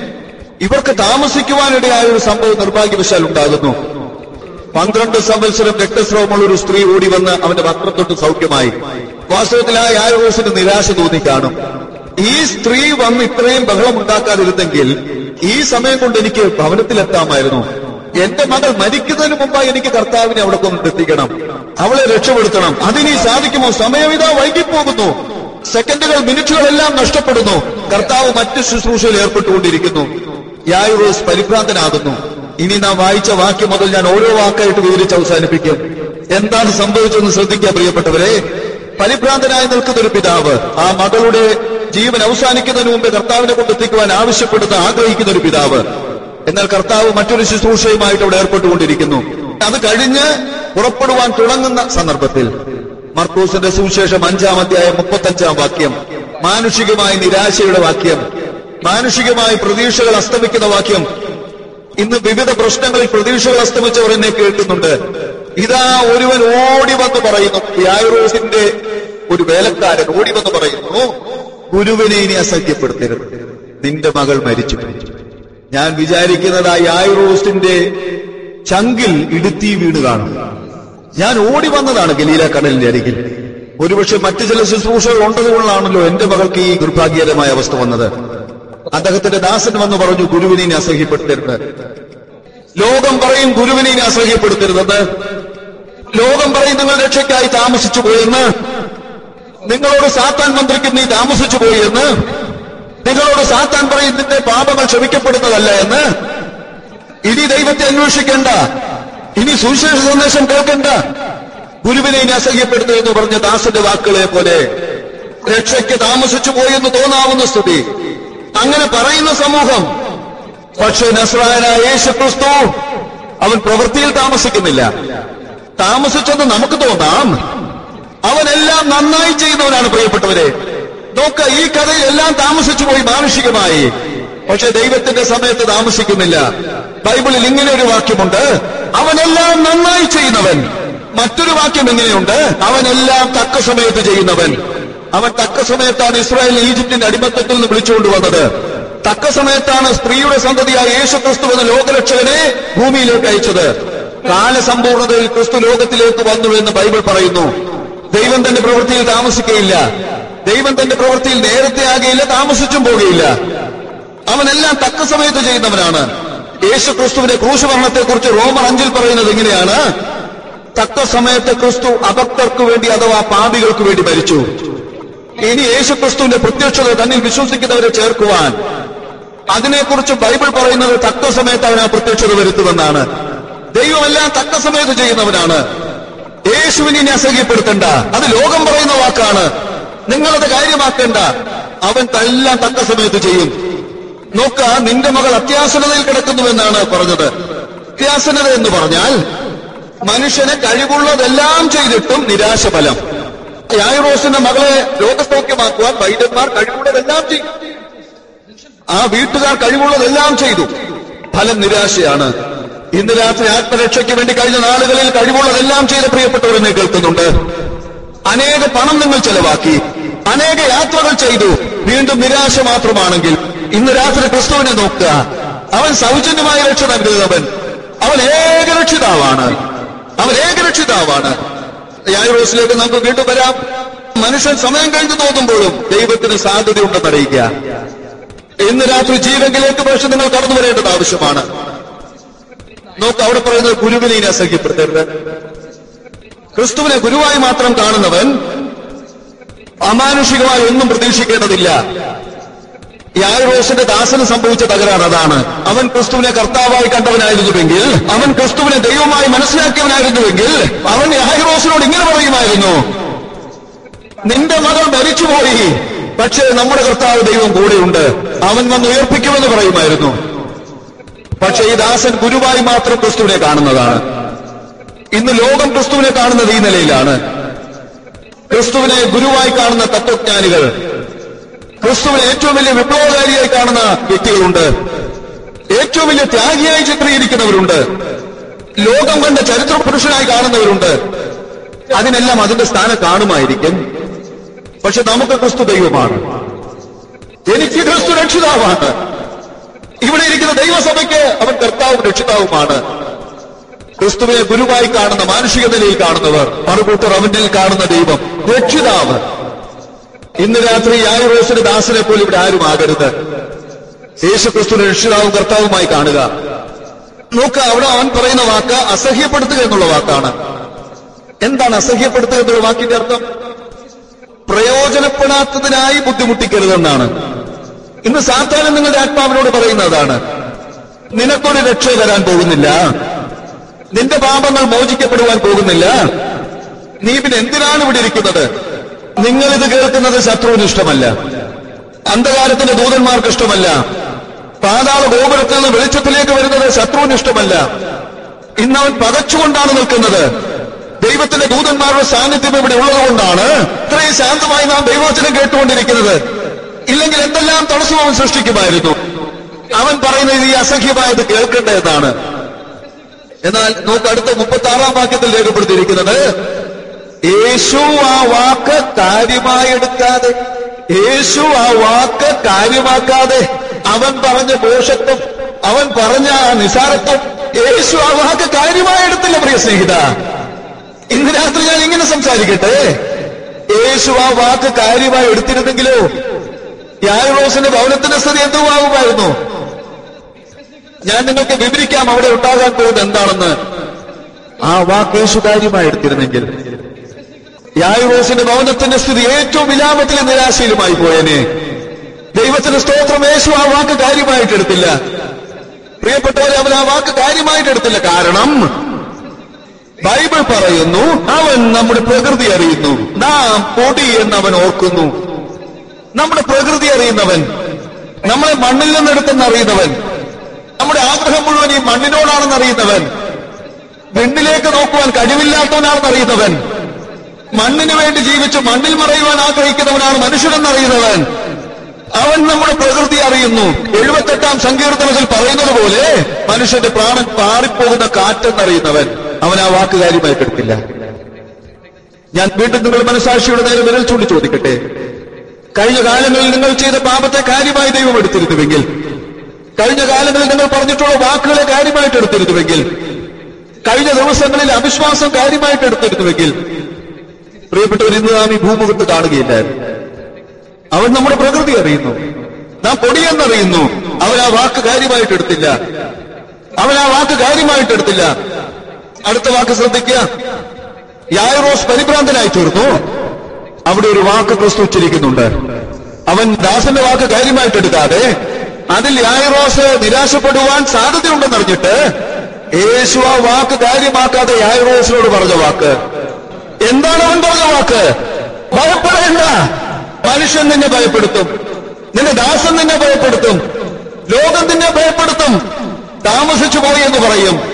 Speaker 4: ഇവർക്ക് താമസിക്കുവാനിടയായ ഒരു സംഭവം നിർഭാഗ്യവശാൽ ഉണ്ടാകുന്നു പന്ത്രണ്ട് സംവത്സരം രക്തസ്രവമുള്ള ഒരു സ്ത്രീ ഓടി വന്ന് അവന്റെ വസ്ത്രം തൊട്ട് സൗഖ്യമായി വാസ്തവത്തിൽ ആ യാരോസിന് നിരാശ തോന്നിക്കാണും ഈ സ്ത്രീ വന്ന് ഇത്രയും ബഹളം ഉണ്ടാക്കാതിരുന്നെങ്കിൽ ഈ സമയം കൊണ്ട് എനിക്ക് ഭവനത്തിലെത്താമായിരുന്നു എന്റെ മകൾ മരിക്കുന്നതിന് മുമ്പായി എനിക്ക് കർത്താവിനെ അവിടെ കൊണ്ടെത്തിക്കണം അവളെ രക്ഷപ്പെടുത്തണം അതിനി സാധിക്കുമോ സമയം ഇതാ വൈകിപ്പോകുന്നു സെക്കൻഡുകൾ മിനിറ്റുകളെല്ലാം നഷ്ടപ്പെടുന്നു കർത്താവ് മറ്റ് ശുശ്രൂഷയിൽ ഏർപ്പെട്ടുകൊണ്ടിരിക്കുന്നു യായുറോസ് പരിഭ്രാന്തനാകുന്നു ഇനി നാം വായിച്ച വാക്യം മുതൽ ഞാൻ ഓരോ വാക്കായിട്ട് വിവരിച്ച് അവസാനിപ്പിക്കും എന്താണ് സംഭവിച്ചതെന്ന് ശ്രദ്ധിക്കുക പ്രിയപ്പെട്ടവരെ പരിഭ്രാന്തനായി നിൽക്കുന്ന ഒരു പിതാവ് ആ മകളുടെ ജീവൻ അവസാനിക്കുന്നതിന് മുമ്പ് കർത്താവിനെ കൊണ്ടെത്തിക്കുവാൻ ആവശ്യപ്പെടുന്ന ആഗ്രഹിക്കുന്ന ഒരു പിതാവ് എന്നാൽ കർത്താവ് മറ്റൊരു ശുശ്രൂഷയുമായിട്ട് അവിടെ ഏർപ്പെട്ടുകൊണ്ടിരിക്കുന്നു അത് കഴിഞ്ഞ് പുറപ്പെടുവാൻ തുടങ്ങുന്ന സന്ദർഭത്തിൽ മർക്കൂസിന്റെ സുവിശേഷം അഞ്ചാം അധ്യായം മുപ്പത്തഞ്ചാം വാക്യം മാനുഷികമായ നിരാശയുടെ വാക്യം മാനുഷികമായ പ്രതീക്ഷകൾ അസ്തമിക്കുന്ന വാക്യം ഇന്ന് വിവിധ പ്രശ്നങ്ങളിൽ പ്രതീക്ഷകൾ അസ്തമിച്ചവർ എന്നെ കേൾക്കുന്നുണ്ട് ഇതാ ഒരുവൻ ഓടി വന്ന് പറയുന്നു യായറോസിന്റെ ഒരു വേലക്കാരൻ ഓടി വന്ന് പറയുന്നു ഗുരുവിനെ ഇനി അസഹ്യപ്പെടുത്തരുത് നിന്റെ മകൾ മരിച്ചു ഞാൻ വിചാരിക്കുന്നത് ആ യായറോസിന്റെ ചങ്കിൽ ഇടുത്തി വീണ് കാണും ഞാൻ ഓടി വന്നതാണ് ഗലീല കടലിന്റെ അരികിൽ ഒരുപക്ഷെ മറ്റു ചില ശുശ്രൂഷകൾ ഉണ്ടതുകൊണ്ടാണല്ലോ എന്റെ മകൾക്ക് ഈ ദുർഭാഗ്യകരമായ അവസ്ഥ വന്നത് അദ്ദേഹത്തിന്റെ ദാസൻ വന്ന് പറഞ്ഞു ഗുരുവിനെ ഇനി അസഹ്യപ്പെടുത്തരുത് ലോകം പറയും ഗുരുവിനെ ഇനി അസഹ്യപ്പെടുത്തരുതെന്ന് ലോകം പറയും നിങ്ങൾ രക്ഷയ്ക്കായി താമസിച്ചു പോയെന്ന് നിങ്ങളോട് സാത്താൻ മന്ത്രിക്ക് നീ താമസിച്ചു പോയി എന്ന് നിങ്ങളോട് സാത്താൻ പറയും നിന്റെ പാപങ്ങൾ ക്ഷമിക്കപ്പെടുന്നതല്ല എന്ന് ഇനി ദൈവത്തെ അന്വേഷിക്കേണ്ട ഇനി സുവിശേഷ സന്ദേശം കേൾക്കണ്ട ഗുരുവിനെ ഇനി അസഹ്യപ്പെടുന്നു എന്ന് പറഞ്ഞ ദാസന്റെ വാക്കുകളെ പോലെ രക്ഷയ്ക്ക് താമസിച്ചു പോയെന്ന് തോന്നാവുന്ന സ്ഥിതി അങ്ങനെ പറയുന്ന സമൂഹം പക്ഷേ നസ്രായനായ യേശു ക്രിസ്തു അവൻ പ്രവൃത്തിയിൽ താമസിക്കുന്നില്ല താമസിച്ചെന്ന് നമുക്ക് തോന്നാം അവനെല്ലാം നന്നായി ചെയ്യുന്നവനാണ് പ്രിയപ്പെട്ടവരെ നോക്ക ഈ കഥയിൽ എല്ലാം താമസിച്ചു പോയി മാനുഷികമായി പക്ഷെ ദൈവത്തിന്റെ സമയത്ത് താമസിക്കുന്നില്ല ബൈബിളിൽ ഇങ്ങനെ ഒരു വാക്യമുണ്ട് അവനെല്ലാം നന്നായി ചെയ്യുന്നവൻ മറ്റൊരു വാക്യം എങ്ങനെയുണ്ട് അവനെല്ലാം തക്ക സമയത്ത് ചെയ്യുന്നവൻ അവൻ തക്ക സമയത്താണ് ഇസ്രായേൽ ഈജിപ്തിന്റെ അടിമത്തത്തിൽ നിന്ന് വിളിച്ചുകൊണ്ടുവന്നത് തക്ക സമയത്താണ് സ്ത്രീയുടെ സന്തതിയായ യേശു ക്രിസ്തു എന്ന ലോകരക്ഷകനെ ഭൂമിയിലേക്ക് അയച്ചത് കാലസമ്പൂർണതയിൽ ക്രിസ്തു ലോകത്തിലേക്ക് വന്നു എന്ന് ബൈബിൾ പറയുന്നു ദൈവം തന്റെ പ്രവൃത്തിയിൽ താമസിക്കുകയില്ല ദൈവം തന്റെ പ്രവൃത്തിയിൽ നേരത്തെ ആകെയില്ല താമസിച്ചും പോകുകയില്ല അവനെല്ലാം തക്ക സമയത്ത് ചെയ്യുന്നവനാണ് യേശു ക്രിസ്തുവിന്റെ ക്രൂശമരണത്തെ കുറിച്ച് റോമർ അഞ്ചിൽ പറയുന്നത് ഇങ്ങനെയാണ് തക്ക സമയത്ത് ക്രിസ്തു അഭക്തർക്ക് വേണ്ടി അഥവാ പാപികൾക്ക് വേണ്ടി മരിച്ചു ഇനി യേശു ക്രിസ്തുവിന്റെ പ്രത്യക്ഷത തന്നിൽ വിശ്വസിക്കുന്നവരെ ചേർക്കുവാൻ അതിനെക്കുറിച്ച് ബൈബിൾ പറയുന്നത് തക്ക സമയത്ത് അവൻ ആ പ്രത്യക്ഷത വരുത്തുമെന്നാണ് ദൈവമെല്ലാം തക്ക സമയത്ത് ചെയ്യുന്നവനാണ് യേശുവിനെ ഇനി അസഹ്യപ്പെടുത്തണ്ട അത് ലോകം പറയുന്ന വാക്കാണ് നിങ്ങളത് കാര്യമാക്കേണ്ട അവൻ എല്ലാം തക്ക സമയത്ത് ചെയ്യും നോക്ക നിന്റെ മകൾ അത്യാസനതയിൽ കിടക്കുന്നുവെന്നാണ് പറഞ്ഞത് അത്യാസനത എന്ന് പറഞ്ഞാൽ മനുഷ്യന് കഴിവുള്ളതെല്ലാം ചെയ്തിട്ടും നിരാശ ഫലം യായിറോസിന്റെ മകളെ രോഗസൗഖ്യമാക്കുവാൻ വൈദ്യന്മാർ കഴിവുള്ളതെല്ലാം ചെയ്തു ആ വീട്ടുകാർ കഴിവുള്ളതെല്ലാം ചെയ്തു ഫലം നിരാശയാണ് ഇന്ന് രാത്രി ആത്മരക്ഷയ്ക്ക് വേണ്ടി കഴിഞ്ഞ നാളുകളിൽ കഴിവുള്ളതെല്ലാം ചെയ്ത പ്രിയപ്പെട്ടവരെന്നെ കേൾക്കുന്നുണ്ട് അനേക പണം നിങ്ങൾ ചെലവാക്കി അനേക യാത്രകൾ ചെയ്തു വീണ്ടും നിരാശ മാത്രമാണെങ്കിൽ ഇന്ന് രാത്രി ക്രിസ്തുവിനെ നോക്കുക അവൻ സൗജന്യമായി രക്ഷ നൽകുന്നവൻ അവൻ ഏകരക്ഷിതാവാണ് അവൻ ഏകരക്ഷിതാവാണ് യായൂറോസിലേക്ക് നമുക്ക് വീണ്ടും വരാം മനുഷ്യൻ സമയം കഴിഞ്ഞു തോന്നുമ്പോഴും ദൈവത്തിന് സാധ്യതയുണ്ടെന്ന് അറിയിക്കുക ഇന്ന് രാത്രി ജീവങ്കിലേക്ക് പക്ഷെ നിങ്ങൾ കടന്നു വരേണ്ടത് ആവശ്യമാണ് നോക്ക് അവിടെ പറയുന്നത് ഗുരുവിനെ ഇനി അസഹ്യപ്പെടുത്തരുത് ക്രിസ്തുവിനെ ഗുരുവായി മാത്രം കാണുന്നവൻ അമാനുഷികമായി ഒന്നും പ്രതീക്ഷിക്കേണ്ടതില്ല യാറോസിന്റെ ദാസന് സംഭവിച്ച തകരാർ അതാണ് അവൻ ക്രിസ്തുവിനെ കർത്താവായി കണ്ടവനായിരുന്നുവെങ്കിൽ അവൻ ക്രിസ്തുവിനെ ദൈവമായി മനസ്സിലാക്കിയവനായിരുന്നുവെങ്കിൽ അവൻ യാഹിറോസിനോട് ഇങ്ങനെ പറയുമായിരുന്നു നിന്റെ മകൾ മരിച്ചുപോയി പക്ഷേ നമ്മുടെ കർത്താവ് ദൈവം കൂടെയുണ്ട് അവൻ വന്ന് ഉയർപ്പിക്കുമെന്ന് പറയുമായിരുന്നു പക്ഷേ ഈ ദാസൻ ഗുരുവായി മാത്രം ക്രിസ്തുവിനെ കാണുന്നതാണ് ഇന്ന് ലോകം ക്രിസ്തുവിനെ കാണുന്നത് ഈ നിലയിലാണ് ക്രിസ്തുവിനെ ഗുരുവായി കാണുന്ന തത്വജ്ഞാനികൾ ക്രിസ്തുവിനെ ഏറ്റവും വലിയ വിപ്ലവകാരിയായി കാണുന്ന വ്യക്തികളുണ്ട് ഏറ്റവും വലിയ ത്യാഗിയായി ചിത്രീകരിക്കുന്നവരുണ്ട് ലോകം കണ്ട ചരിത്ര പുരുഷനായി കാണുന്നവരുണ്ട് അതിനെല്ലാം അതിന്റെ സ്ഥാനം കാണുമായിരിക്കും പക്ഷെ നമുക്ക് ക്രിസ്തു ദൈവമാണ് എനിക്ക് ക്രിസ്തു രക്ഷിതാവാണ് ഇവിടെ ഇരിക്കുന്ന ദൈവസഭയ്ക്ക് അവൻ കർത്താവും രക്ഷിതാവുമാണ് ക്രിസ്തുവിനെ ഗുരുവായി കാണുന്ന മാനുഷിക നിലയിൽ കാണുന്നവർ മറുകൂട്ടർ അവനിൽ കാണുന്ന ദൈവം രക്ഷിതാവ് ഇന്ന് രാത്രി യായുറോസിന്റെ ദാസനെ പോലും ഇവിടെ ആരും ആകരുത് യേശു ക്രിസ്തുവിനെ രക്ഷിതാവും കർത്താവുമായി കാണുക നോക്ക് അവിടെ അവൻ പറയുന്ന വാക്ക് അസഹ്യപ്പെടുത്തുക എന്നുള്ള വാക്കാണ് എന്താണ് അസഹ്യപ്പെടുത്തുക എന്നുള്ള വാക്കിന്റെ അർത്ഥം പ്രയോജനപ്പെടാത്തതിനായി ബുദ്ധിമുട്ടിക്കരുതെന്നാണ് ഇന്ന് സാധാരണ നിങ്ങളുടെ ആത്മാവിനോട് പറയുന്നതാണ് നിനക്കൊരു രക്ഷ വരാൻ പോകുന്നില്ല നിന്റെ പാപങ്ങൾ മോചിക്കപ്പെടുവാൻ പോകുന്നില്ല നീ പിന്നെ എന്തിനാണ് ഇവിടെ ഇരിക്കുന്നത് നിങ്ങൾ ഇത് കേൾക്കുന്നത് ശത്രുവിന് ഇഷ്ടമല്ല അന്ധകാരത്തിന്റെ ദൂതന്മാർക്ക് ഇഷ്ടമല്ല പാതാള ഗോപുരത്തിൽ നിന്ന് വെളിച്ചത്തിലേക്ക് വരുന്നത് ശത്രുവിന് ഇഷ്ടമല്ല ഇന്ന് അവൻ പകച്ചുകൊണ്ടാണ് നിൽക്കുന്നത് ദൈവത്തിന്റെ ദൂതന്മാരുടെ സാന്നിധ്യം ഇവിടെ ഉള്ളതുകൊണ്ടാണ് ഇത്രയും ശാന്തമായി നാം ദൈവവചനം കേട്ടുകൊണ്ടിരിക്കുന്നത് ഇല്ലെങ്കിൽ എന്തെല്ലാം തടസ്സം അവൻ സൃഷ്ടിക്കുമായിരുന്നു അവൻ പറയുന്നത് ഈ അസഖ്യമായത് കേൾക്കേണ്ടതാണ് എന്നാൽ നോക്ക് അടുത്ത മുപ്പത്തി ആറാം വാക്യത്തിൽ രേഖപ്പെടുത്തിയിരിക്കുന്നത് യേശു ആ വാക്ക് കാര്യമായി എടുക്കാതെ യേശു ആ വാക്ക് കാര്യമാക്കാതെ അവൻ പറഞ്ഞ ദോഷത്വം അവൻ പറഞ്ഞ ആ നിസാരത്വം യേശു ആ വാക്ക് കാര്യമായി എടുത്തില്ല പ്രിയ സ്നേഹിത ഇന്ന് രാത്രി ഞാൻ ഇങ്ങനെ സംസാരിക്കട്ടെ യേശു ആ വാക്ക് കാര്യമായി എടുത്തിരുന്നെങ്കിലോ യാരോസിന്റെ ഭവനത്തിന്റെ സ്ഥിതി എന്തുവാകുമായിരുന്നു ഞാൻ നിങ്ങൾക്ക് വിവരിക്കാം അവിടെ ഉണ്ടാകാൻ പോകുന്നത് എന്താണെന്ന് ആ വാക്ക് യേശു കാര്യമായി എടുത്തിരുന്നെങ്കിൽ യായുറോസിന്റെ ഭവനത്തിന്റെ സ്ഥിതി ഏറ്റവും വിലാപത്തിലും നിരാശയിലുമായി പോയനെ ദൈവത്തിന്റെ സ്തോത്രം യേശു ആ വാക്ക് കാര്യമായിട്ട് എടുത്തില്ല പ്രിയപ്പെട്ടവരെ അവൻ ആ വാക്ക് കാര്യമായിട്ട് എടുത്തില്ല കാരണം ബൈബിൾ പറയുന്നു അവൻ നമ്മുടെ പ്രകൃതി അറിയുന്നു നാം പൊടി എന്ന് അവൻ ഓർക്കുന്നു നമ്മുടെ പ്രകൃതി അറിയുന്നവൻ നമ്മളെ മണ്ണിൽ നിന്നെടുത്തെന്ന് അറിയുന്നവൻ നമ്മുടെ ആഗ്രഹം മുഴുവൻ ഈ മണ്ണിനോടാണെന്ന് അറിയുന്നവൻ വിണ്ണിലേക്ക് നോക്കുവാൻ കഴിവില്ലാത്തവനാണെന്ന് അറിയുന്നവൻ മണ്ണിന് വേണ്ടി ജീവിച്ച് മണ്ണിൽ മറയുവാൻ ആഗ്രഹിക്കുന്നവനാണ് മനുഷ്യനെന്നറിയുന്നവൻ അവൻ നമ്മുടെ പ്രകൃതി അറിയുന്നു എഴുപത്തെട്ടാം സങ്കീർത്തനത്തിൽ പറയുന്നത് പോലെ മനുഷ്യന്റെ പ്രാണൻ പാറിപ്പോകുന്ന കാറ്റെന്നറിയുന്നവൻ അവൻ ആ വാക്ക് കാര്യമായിട്ട് എടുക്കില്ല ഞാൻ വീണ്ടും നിങ്ങൾ മനസാക്ഷിയുടെ നേരെ വിരൽ ചൂണ്ടി ചോദിക്കട്ടെ കഴിഞ്ഞ കാലങ്ങളിൽ നിങ്ങൾ ചെയ്ത പാപത്തെ കാര്യമായി ദൈവം എടുത്തിരുന്നുവെങ്കിൽ കഴിഞ്ഞ കാലങ്ങളിൽ നിങ്ങൾ പറഞ്ഞിട്ടുള്ള വാക്കുകളെ കാര്യമായിട്ട് എടുത്തിരുന്നുവെങ്കിൽ കഴിഞ്ഞ ദിവസങ്ങളിൽ അവിശ്വാസം കാര്യമായിട്ട് എടുത്തിരുന്നുവെങ്കിൽ പ്രിയപ്പെട്ടവർ ഇന്ന് നാം ഈ ഭൂമുഖത്ത് കാണുകയില്ലായിരുന്നു അവൻ നമ്മുടെ പ്രകൃതി അറിയുന്നു നാം പൊടിയെന്നറിയുന്നു അവൻ ആ വാക്ക് കാര്യമായിട്ട് എടുത്തില്ല അവൻ ആ വാക്ക് കാര്യമായിട്ട് എടുത്തില്ല അടുത്ത വാക്ക് ശ്രദ്ധിക്കുക യായറോസ് പരിഭ്രാന്തനായി തീർന്നു അവിടെ ഒരു വാക്ക് ക്രിസ്തു ഉച്ചരിക്കുന്നുണ്ട് അവൻ ദാസന്റെ വാക്ക് കാര്യമായിട്ട് എടുക്കാതെ അതിൽ യായറോസ് നിരാശപ്പെടുവാൻ സാധ്യതയുണ്ടെന്നറിഞ്ഞിട്ട് യേശു ആ വാക്ക് കാര്യമാക്കാതെ യായറോസിനോട് പറഞ്ഞ വാക്ക് എന്താണ് അവൻ പറഞ്ഞ വാക്ക് ഭയപ്പെടേണ്ട മനുഷ്യൻ നിന്നെ ഭയപ്പെടുത്തും നിന്റെ ദാസൻ നിന്നെ ഭയപ്പെടുത്തും ലോകം നിന്നെ ഭയപ്പെടുത്തും താമസിച്ചു പോയി എന്ന് പറയും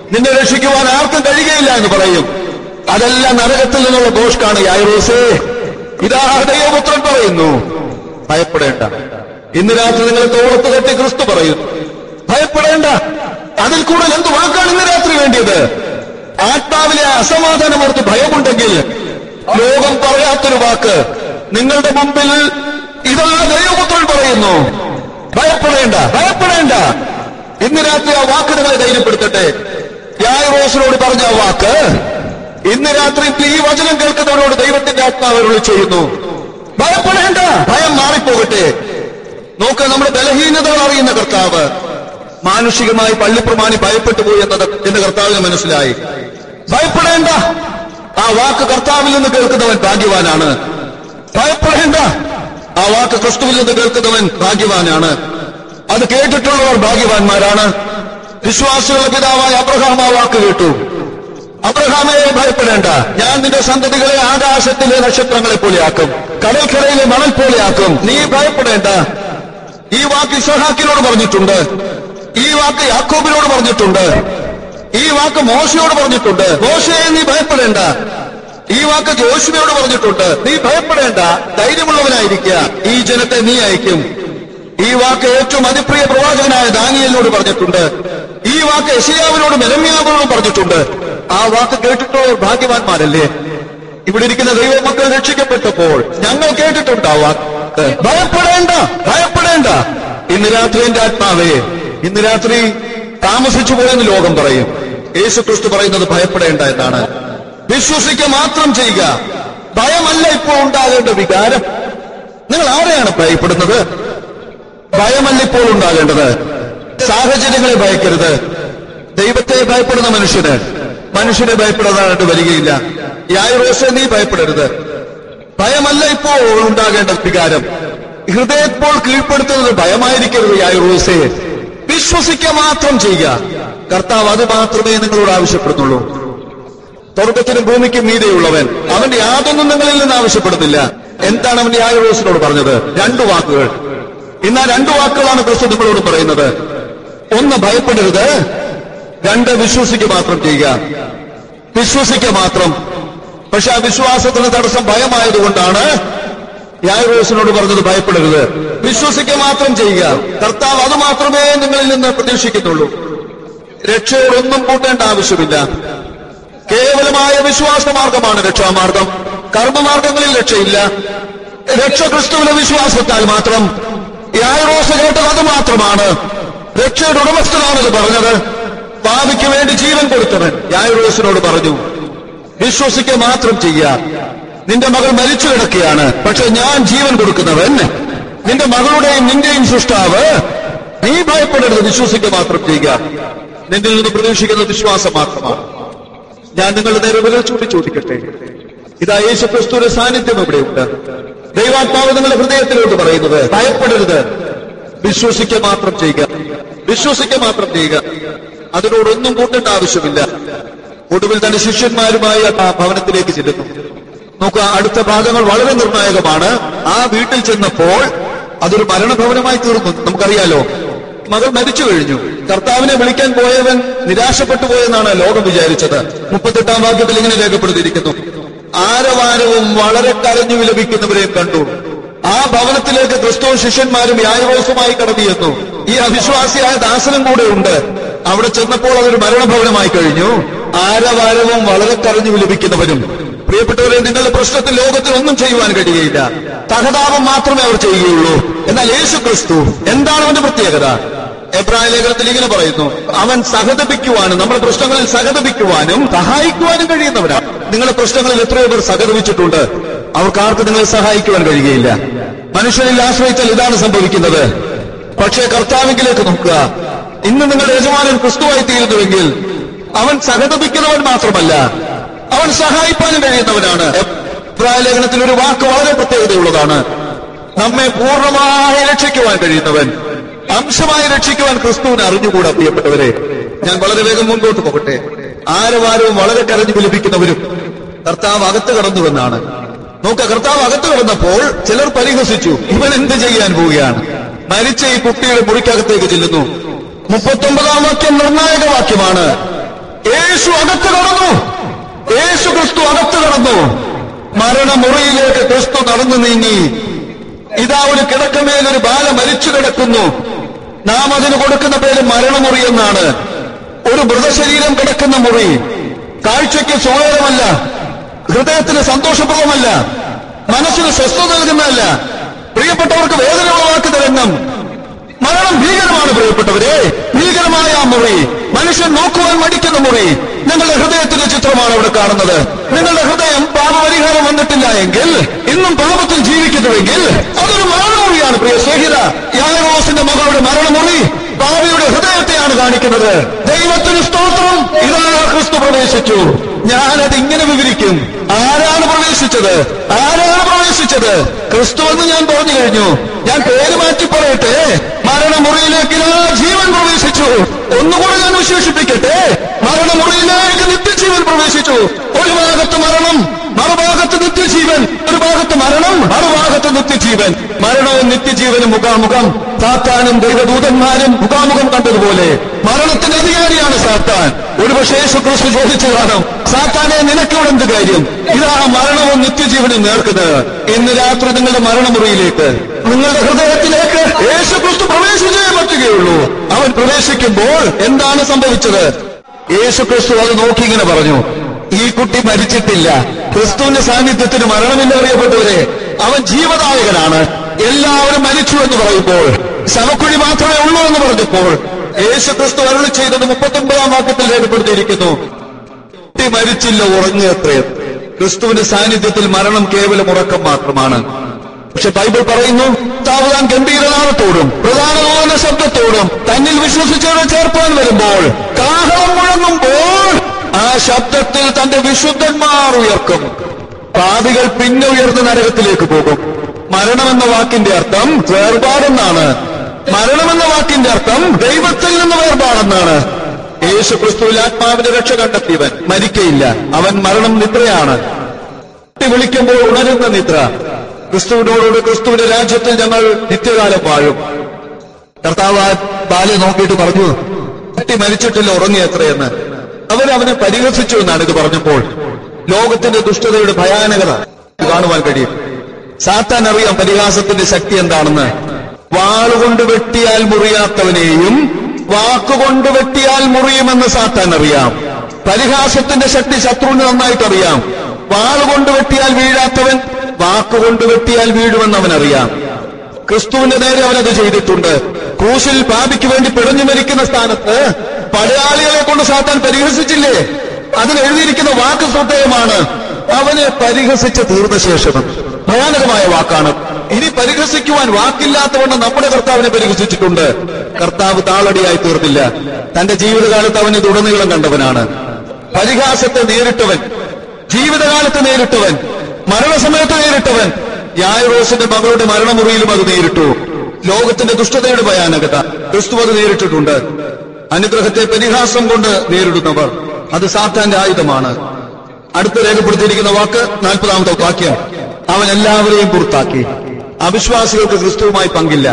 Speaker 4: നിന്നെ രക്ഷിക്കുവാൻ ആർക്കും കഴിയുകയില്ല എന്ന് പറയും അതെല്ലാം നരകത്തിൽ നിന്നുള്ള ദോഷ്കാണ് യായറോസേ ഇതാ ദൈവപുത്രൻ പറയുന്നു ഭയപ്പെടേണ്ട ഇന്ന് രാത്രി നിങ്ങളെ തോളത്ത് കെട്ടി ക്രിസ്തു പറയുന്നു ഭയപ്പെടേണ്ട അതിൽ കൂടുതൽ എന്ത് വാക്കാണ് ഇന്ന് രാത്രി വേണ്ടിയത് ആത്മാവിലെ അസമാധാനം ഓർത്ത് ഭയമുണ്ടെങ്കിൽ ലോകം പറയാത്തൊരു വാക്ക് നിങ്ങളുടെ മുമ്പിൽ ഇതാ ദൈവപുത്രൻ പറയുന്നു ഭയപ്പെടേണ്ട ഭയപ്പെടേണ്ട ഇന്ന് രാത്രി ആ വാക്ക് നിങ്ങളെ ധൈര്യപ്പെടുത്തട്ടെ യായറോസിനോട് പറഞ്ഞ ആ വാക്ക് ഇന്ന് രാത്രി ഈ വചനം കേൾക്കുന്നവരോട് ദൈവത്തിന്റെ ആത്മാവരോട് ചെയ്യുന്നു ഭയപ്പെടേണ്ട ഭയം മാറിപ്പോകട്ടെ നോക്ക് നമ്മുടെ ബലഹീനതകൾ അറിയുന്ന കർത്താവ് മാനുഷികമായി പള്ളിപ്രമാണി ഭയപ്പെട്ടു പോയി എന്നത് എന്റെ കർത്താവിന് മനസ്സിലായി ഭയപ്പെടേണ്ട ആ വാക്ക് കർത്താവിൽ നിന്ന് കേൾക്കുന്നവൻ ഭാഗ്യവാനാണ് ഭയപ്പെടേണ്ട ആ വാക്ക് ക്രിസ്തുവിൽ നിന്ന് കേൾക്കുന്നവൻ ഭാഗ്യവാനാണ് അത് കേട്ടിട്ടുള്ളവർ ഭാഗ്യവാന്മാരാണ് വിശ്വാസികളുടെ പിതാവായ അബ്രഹാം ആ വാക്ക് കേട്ടു അബ്രഹാമെ ഭയപ്പെടേണ്ട ഞാൻ നിന്റെ സന്തതികളെ ആകാശത്തിലെ നക്ഷത്രങ്ങളെ പോലെയാക്കും കടൽക്കരയിലെ മണൽ പോലെയാക്കും നീ ഭയപ്പെടേണ്ട ഈ വാക്ക് ഇസഹാക്കിനോട് പറഞ്ഞിട്ടുണ്ട് ഈ വാക്ക് യാക്കോബിനോട് പറഞ്ഞിട്ടുണ്ട് ഈ വാക്ക് മോശയോട് പറഞ്ഞിട്ടുണ്ട് മോശയെ നീ ഭയപ്പെടേണ്ട ഈ വാക്ക് ജോഷുവയോട് പറഞ്ഞിട്ടുണ്ട് നീ ഭയപ്പെടേണ്ട ധൈര്യമുള്ളവനായിരിക്കുക ഈ ജനത്തെ നീ അയക്കും ഈ വാക്ക് ഏറ്റവും അതിപ്രിയ പ്രവാചകനായ ദാനിയലിനോട് പറഞ്ഞിട്ടുണ്ട് ഈ വാക്ക് യശയാവിനോട് മെലമ്യാവിനോടും പറഞ്ഞിട്ടുണ്ട് ആ വാക്ക് കേട്ടിട്ടുള്ളവർ ഭാഗ്യവാന്മാരല്ലേ ഇവിടെ ഇരിക്കുന്ന ദൈവമക്കൾ രക്ഷിക്കപ്പെട്ടപ്പോൾ ഞങ്ങൾ കേട്ടിട്ടുണ്ട് ആ വാക്ക് ഭയപ്പെടേണ്ട ഭയപ്പെടേണ്ട ഇന്ന് രാത്രി എന്റെ ആത്മാവേ ഇന്ന് രാത്രി താമസിച്ചു പോയെന്ന് ലോകം പറയും യേശു ക്രിസ്തു പറയുന്നത് ഭയപ്പെടേണ്ട എന്നാണ് വിശ്വസിക്കുക മാത്രം ചെയ്യുക ഭയമല്ല ഇപ്പോൾ ഉണ്ടാകേണ്ട വികാരം നിങ്ങൾ ആരെയാണ് ഭയപ്പെടുന്നത് ഭയമല്ല ഇപ്പോൾ ഉണ്ടാകേണ്ടത് സാഹചര്യങ്ങളെ ഭയക്കരുത് ദൈവത്തെ ഭയപ്പെടുന്ന മനുഷ്യന് മനുഷ്യനെ ഭയപ്പെടാനായിട്ട് വരികയില്ല യായുറോസെ നീ ഭയപ്പെടരുത് ഭയമല്ല ഇപ്പോൾ ഉണ്ടാകേണ്ട വികാരം ഹൃദയപ്പോൾ കീഴ്പ്പെടുത്തുന്നത് ഭയമായിരിക്കരുത് യായുറോസെ വിശ്വസിക്കുക മാത്രം ചെയ്യുക കർത്താവ് അത് മാത്രമേ നിങ്ങളോട് ആവശ്യപ്പെടുന്നുള്ളൂ സ്വർഗത്തിനും ഭൂമിക്കും മീതെയുള്ളവൻ അവന്റെ യാതൊന്നും നിങ്ങളിൽ നിന്ന് ആവശ്യപ്പെടുന്നില്ല എന്താണ് അവന്റെ യായുറോസിനോട് പറഞ്ഞത് രണ്ടു വാക്കുകൾ ഇന്ന് ആ രണ്ടു വാക്കുകളാണ് ക്രിസ്തു നിങ്ങളോട് പറയുന്നത് ഒന്ന് ഭയപ്പെടരുത് രണ്ട് വിശ്വസിക്കുക മാത്രം ചെയ്യുക വിശ്വസിക്കുക മാത്രം പക്ഷെ ആ വിശ്വാസത്തിന് തടസ്സം ഭയമായതുകൊണ്ടാണ് യായറോസിനോട് പറഞ്ഞത് ഭയപ്പെടരുത് വിശ്വസിക്കുക മാത്രം ചെയ്യുക കർത്താവ് അത് മാത്രമേ നിങ്ങളിൽ നിന്ന് പ്രതീക്ഷിക്കുന്നുള്ളൂ രക്ഷയോടൊന്നും കൂട്ടേണ്ട ആവശ്യമില്ല കേവലമായ വിശ്വാസമാർഗമാണ് രക്ഷാമാർഗം കർമ്മമാർഗങ്ങളിൽ രക്ഷയില്ല രക്ഷ ക്രിസ്തുവിലെ വിശ്വാസത്താൽ മാത്രം യായറോസ് കേട്ടത് അത് മാത്രമാണ് രക്ഷയുടെ ഉടമസ്ഥനാണത് പറഞ്ഞത് പാപിക്ക് വേണ്ടി ജീവൻ കൊടുത്തവൻ യായറോസിനോട് പറഞ്ഞു വിശ്വസിക്കുക മാത്രം ചെയ്യുക നിന്റെ മകൾ മരിച്ചു കിടക്കുകയാണ് പക്ഷെ ഞാൻ ജീവൻ കൊടുക്കുന്നവൻ നിന്റെ മകളുടെയും നിന്റെയും സൃഷ്ടാവ് നീ ഭയപ്പെടരുത് വിശ്വസിക്കുക മാത്രം ചെയ്യുക നിന്നിൽ നിന്ന് പ്രതീക്ഷിക്കുന്ന വിശ്വാസം മാത്രമാണ് ഞാൻ നിങ്ങളുടെ നേരെ വിരൽ ചൂണ്ടി ചോദിക്കട്ടെ ഇതാ യേശു ക്രിസ്തുവിന്റെ സാന്നിധ്യം ഇവിടെയുണ്ട് ദൈവാത്മാവ് നിങ്ങളുടെ ഹൃദയത്തിലോട്ട് പറയുന്നത് ഭയപ്പെടരുത് വിശ്വസിക്കുക മാത്രം ചെയ്യുക വിശ്വസിക്കുക മാത്രം ചെയ്യുക അതിനോടൊന്നും കൂട്ടേണ്ട ആവശ്യമില്ല ഒടുവിൽ തന്റെ ശിഷ്യന്മാരുമായി ആ ഭവനത്തിലേക്ക് ചെല്ലുന്നു നോക്കുക അടുത്ത ഭാഗങ്ങൾ വളരെ നിർണായകമാണ് ആ വീട്ടിൽ ചെന്നപ്പോൾ അതൊരു മരണഭവനമായി തീർന്നു നമുക്കറിയാലോ മകൾ മരിച്ചു കഴിഞ്ഞു കർത്താവിനെ വിളിക്കാൻ പോയവൻ നിരാശപ്പെട്ടു പോയെന്നാണ് ലോകം വിചാരിച്ചത് മുപ്പത്തെട്ടാം വാക്യത്തിൽ ഇങ്ങനെ രേഖപ്പെടുത്തിയിരിക്കുന്നു ആരവാരവും വളരെ കരഞ്ഞു വിലപിക്കുന്നവരെയും കണ്ടു ആ ഭവനത്തിലേക്ക് ക്രിസ്തു ശിഷ്യന്മാരും യായവോസുമായി കടന്നു ചെന്നു ഈ അവിശ്വാസിയായ ദാസനും കൂടെ ഉണ്ട് അവിടെ ചെന്നപ്പോൾ അതൊരു മരണഭവനമായി കഴിഞ്ഞു ആരവാരവും വളരെ കരഞ്ഞു വിലപിക്കുന്നവരും പ്രിയപ്പെട്ടവരെ നിങ്ങളുടെ പ്രശ്നത്തിൽ ലോകത്തിൽ ഒന്നും ചെയ്യുവാൻ കഴിയുകയില്ല തകതാപം മാത്രമേ അവർ ചെയ്യുകയുള്ളൂ എന്നാൽ യേശു ക്രിസ്തു എന്താണ് അവന്റെ പ്രത്യേകത എബ്രായ ലേഖനത്തിൽ ഇങ്ങനെ പറയുന്നു അവൻ സഹതപിക്കുവാനും നമ്മുടെ പ്രശ്നങ്ങളിൽ സഹതപിക്കുവാനും സഹായിക്കുവാനും കഴിയുന്നവരാണ് നിങ്ങളുടെ പ്രശ്നങ്ങളിൽ എത്രയോ പേർ സഹതപിച്ചിട്ടുണ്ട് അവർക്ക് ആർക്കും നിങ്ങളെ സഹായിക്കുവാൻ കഴിയുകയില്ല മനുഷ്യരിൽ ആശ്രയിച്ചാൽ ഇതാണ് സംഭവിക്കുന്നത് പക്ഷേ കർത്താവിങ്കിലേക്ക് നോക്കുക ഇന്ന് നിങ്ങളുടെ യജമാനൻ ക്രിസ്തുവായി തീരുന്നുവെങ്കിൽ അവൻ സഹതപിക്കുന്നവൻ മാത്രമല്ല അവൻ സഹായിപ്പാനും കഴിയുന്നവനാണ് എബ്രായ ലേഖനത്തിൽ ഒരു വാക്ക് വളരെ പ്രത്യേകതയുള്ളതാണ് നമ്മെ പൂർണ്ണമായി രക്ഷിക്കുവാൻ കഴിയുന്നവൻ അംശമായി രക്ഷിക്കുവാൻ ക്രിസ്തുവിനെ അറിഞ്ഞുകൂടാ പ്രിയപ്പെട്ടവരെ ഞാൻ വളരെ വേഗം മുൻപോട്ട് പോകട്ടെ ആരവാരവും വളരെ കരഞ്ഞു വിലപിക്കുന്നവരും കർത്താവ് അകത്ത് കടന്നുവെന്നാണ് നോക്ക കർത്താവ് അകത്ത് കടന്നപ്പോൾ ചിലർ പരിഹസിച്ചു ഇവൻ എന്ത് ചെയ്യാൻ പോവുകയാണ് മരിച്ച ഈ കുട്ടിയുടെ മുറിക്കകത്തേക്ക് ചെല്ലുന്നു മുപ്പത്തൊമ്പതാം വാക്യം നിർണായക വാക്യമാണ് യേശു അകത്ത് കടന്നു യേശു ക്രിസ്തു അകത്ത് കടന്നു മരണമുറിയിലേക്ക് ക്രിസ്തു നടന്നു നീങ്ങി ഇതാ ഒരു കിടക്കമേൽ ഒരു ബാല മരിച്ചു കിടക്കുന്നു നാം അതിന് കൊടുക്കുന്ന പേര് മരണമുറി എന്നാണ് ഒരു മൃതശരീരം കിടക്കുന്ന മുറി കാഴ്ചയ്ക്ക് സുഖകരമല്ല ഹൃദയത്തിന് സന്തോഷപ്രദമല്ല മനസ്സിന് സ്വസ്ഥത നൽകുന്നതല്ല പ്രിയപ്പെട്ടവർക്ക് വേദന ഉളവാക്കുന്ന രംഗം മരണം ഭീകരമാണ് പ്രിയപ്പെട്ടവരെ ഭീകരമായ ആ മുറി മനുഷ്യൻ നോക്കുവാൻ മടിക്കുന്ന മുറി നിങ്ങളുടെ ഹൃദയത്തിന്റെ ചിത്രമാണ് അവിടെ കാണുന്നത് നിങ്ങളുടെ ഹൃദയം പാപപരിഹാരം വന്നിട്ടില്ല എങ്കിൽ ഇന്നും പാപത്തിൽ ജീവിക്കുന്നുവെങ്കിൽ അതൊരു മരണമുറിയാണ് പ്രിയ സ്നേഹിത യാഗോസിന്റെ മകളുടെ മരണമുറി പാപിയുടെ ഹൃദയത്തെയാണ് കാണിക്കുന്നത് ദൈവത്തിന് സ്തോത്രം ഇതാ ക്രിസ്തു പ്രവേശിച്ചു ഞാനത് ഇങ്ങനെ വിവരിക്കും ആരാണ് പ്രവേശിച്ചത് ആരാണ് പ്രവേശിച്ചത് ക്രിസ്തു എന്ന് ഞാൻ പറഞ്ഞു കഴിഞ്ഞു ഞാൻ പേര് മാറ്റി പറയട്ടെ മരണമുറിയിലേക്ക് ഇതാ ജീവൻ പ്രവേശിച്ചു ഒന്നുകൂടെ ഞാൻ വിശേഷിപ്പിക്കട്ടെ മരണമുറിയിലേക്ക് നിത്യജീവൻ പ്രവേശിച്ചു ഒരു ഭാഗത്ത് മരണം മറുഭാഗത്ത് നിത്യജീവൻ ഒരു ഭാഗത്ത് മരണം മറുഭാഗത്ത് നിത്യജീവൻ മരണവും നിത്യജീവനും മുഖാമുഖം സാത്താനും ദൈവദൂതന്മാരും മുഖാമുഖം കണ്ടതുപോലെ മരണത്തിന്റെ അധികാരിയാണ് സാത്താൻ ഒരുപക്ഷേ യേശു ക്രിസ്തു ചോദിച്ചു കാണും സാത്താനെ നിനക്കിവിടെ എന്ത് കാര്യം ഇതാ മരണവും നിത്യജീവനും നേർക്കുന്നത് ഇന്ന് രാത്രി നിങ്ങളുടെ മരണമുറിയിലേക്ക് നിങ്ങളുടെ ഹൃദയത്തിലേക്ക് യേശു ക്രിസ്തു പ്രവേശിച്ചേ പറ്റുകയുള്ളൂ അവൻ പ്രവേശിക്കുമ്പോൾ എന്താണ് സംഭവിച്ചത് യേശു ക്രിസ്തു അത് നോക്കി ഇങ്ങനെ പറഞ്ഞു ഈ കുട്ടി മരിച്ചിട്ടില്ല ക്രിസ്തുവിന്റെ സാന്നിധ്യത്തിന് മരണമില്ല അറിയപ്പെട്ടവരെ അവൻ ജീവദായകനാണ് എല്ലാവരും മരിച്ചു എന്ന് പറയുമ്പോൾ ശവക്കുഴി മാത്രമേ ഉള്ളൂ എന്ന് പറഞ്ഞപ്പോൾ യേശു ക്രിസ്തു അരുളി ചെയ്തത് മുപ്പത്തൊമ്പതാം വാക്യത്തിൽ രേഖപ്പെടുത്തിയിരിക്കുന്നു കുട്ടി മരിച്ചില്ല ഉറങ്ങിയത്രയും ക്രിസ്തുവിന്റെ സാന്നിധ്യത്തിൽ മരണം കേവലം ഉറക്കം മാത്രമാണ് പക്ഷെ ബൈബിൾ പറയുന്നു താവതാൻ ഗംഭീരനാമത്തോടും പ്രധാന ശബ്ദത്തോടും തന്നിൽ വിശ്വസിച്ചവരെ ചേർപ്പാൻ വരുമ്പോൾ കാഹളം മുഴങ്ങുമ്പോൾ ആ ശബ്ദത്തിൽ തന്റെ വിശുദ്ധന്മാർ ഉയർക്കും പാപികൾ പിന്നെ ഉയർന്ന നരകത്തിലേക്ക് പോകും മരണമെന്ന വാക്കിന്റെ അർത്ഥം വേർപാടെന്നാണ് മരണമെന്ന വാക്കിന്റെ അർത്ഥം ദൈവത്തിൽ നിന്ന് വേർപാടെന്നാണ് യേശു ക്രിസ്തുവിൽ ആത്മാവിന്റെ രക്ഷ കണ്ടെത്തിയവൻ മരിക്കയില്ല അവൻ മരണം നിദ്രയാണ് തട്ടി വിളിക്കുമ്പോൾ ഉണരുന്ന നിദ്ര ക്രിസ്തുവിനോടുകൂടി ക്രിസ്തുവിന്റെ രാജ്യത്തിൽ ഞങ്ങൾ നിത്യകാലം വാഴും കർത്താവ് ആ ബാല്യ നോക്കിയിട്ട് പറഞ്ഞു കുട്ടി മരിച്ചിട്ടില്ല ഉറങ്ങി എത്രയെന്ന് അവരവനെ പരിഹസിച്ചു എന്നാണ് ഇത് പറഞ്ഞപ്പോൾ ലോകത്തിന്റെ ദുഷ്ടതയുടെ ഭയാനകത ഇത് കാണുവാൻ കഴിയും സാത്താൻ അറിയാം പരിഹാസത്തിന്റെ ശക്തി എന്താണെന്ന് വാളുകൊണ്ട് വെട്ടിയാൽ മുറിയാത്തവനെയും വാക്കുകൊണ്ട് വെട്ടിയാൽ മുറിയുമെന്ന് സാത്താൻ അറിയാം പരിഹാസത്തിന്റെ ശക്തി ശത്രുവിന് നന്നായിട്ട് അറിയാം വാളുകൊണ്ട് വെട്ടിയാൽ വീഴാത്തവൻ വാക്കുകൊണ്ട് വെട്ടിയാൽ വീഴുമെന്ന് അവനറിയാം ക്രിസ്തുവിന്റെ നേരെ അവനത് ചെയ്തിട്ടുണ്ട് ക്രൂശിൽ പാപിക്ക് വേണ്ടി പിടഞ്ഞു മരിക്കുന്ന സ്ഥാനത്ത് പടയാളികളെ കൊണ്ട് സാത്താൻ പരിഹസിച്ചില്ലേ അതിൽ എഴുതിയിരിക്കുന്ന വാക്ക് ശ്രദ്ധേയമാണ് അവനെ പരിഹസിച്ച് തീർന്ന ശേഷം ഭയാനകമായ വാക്കാണ് ഇനി പരിഹസിക്കുവാൻ വാക്കില്ലാത്തവണ്ണം നമ്മുടെ കർത്താവിനെ പരിഹസിച്ചിട്ടുണ്ട് കർത്താവ് താളടിയായി തീർന്നില്ല തന്റെ ജീവിതകാലത്ത് അവനെ തുടനീളം കണ്ടവനാണ് പരിഹാസത്തെ നേരിട്ടവൻ ജീവിതകാലത്ത് നേരിട്ടവൻ മരണസമയത്ത് നേരിട്ടവൻ യായറോസിന്റെ മകളുടെ മരണമുറിയിലും അത് നേരിട്ടു ലോകത്തിന്റെ ദുഷ്ടതയുടെ ഭയാനകത ക്രിസ്തു അത് നേരിട്ടിട്ടുണ്ട് അനുഗ്രഹത്തെ പരിഹാസം കൊണ്ട് നേരിടുന്നവർ അത് സാത്താന്റെ ആയുധമാണ് അടുത്ത് രേഖപ്പെടുത്തിയിരിക്കുന്ന വാക്ക് നാൽപ്പതാമത്തെ വാക്യം അവൻ എല്ലാവരെയും പുറത്താക്കി അവിശ്വാസികൾക്ക് ക്രിസ്തുവുമായി പങ്കില്ല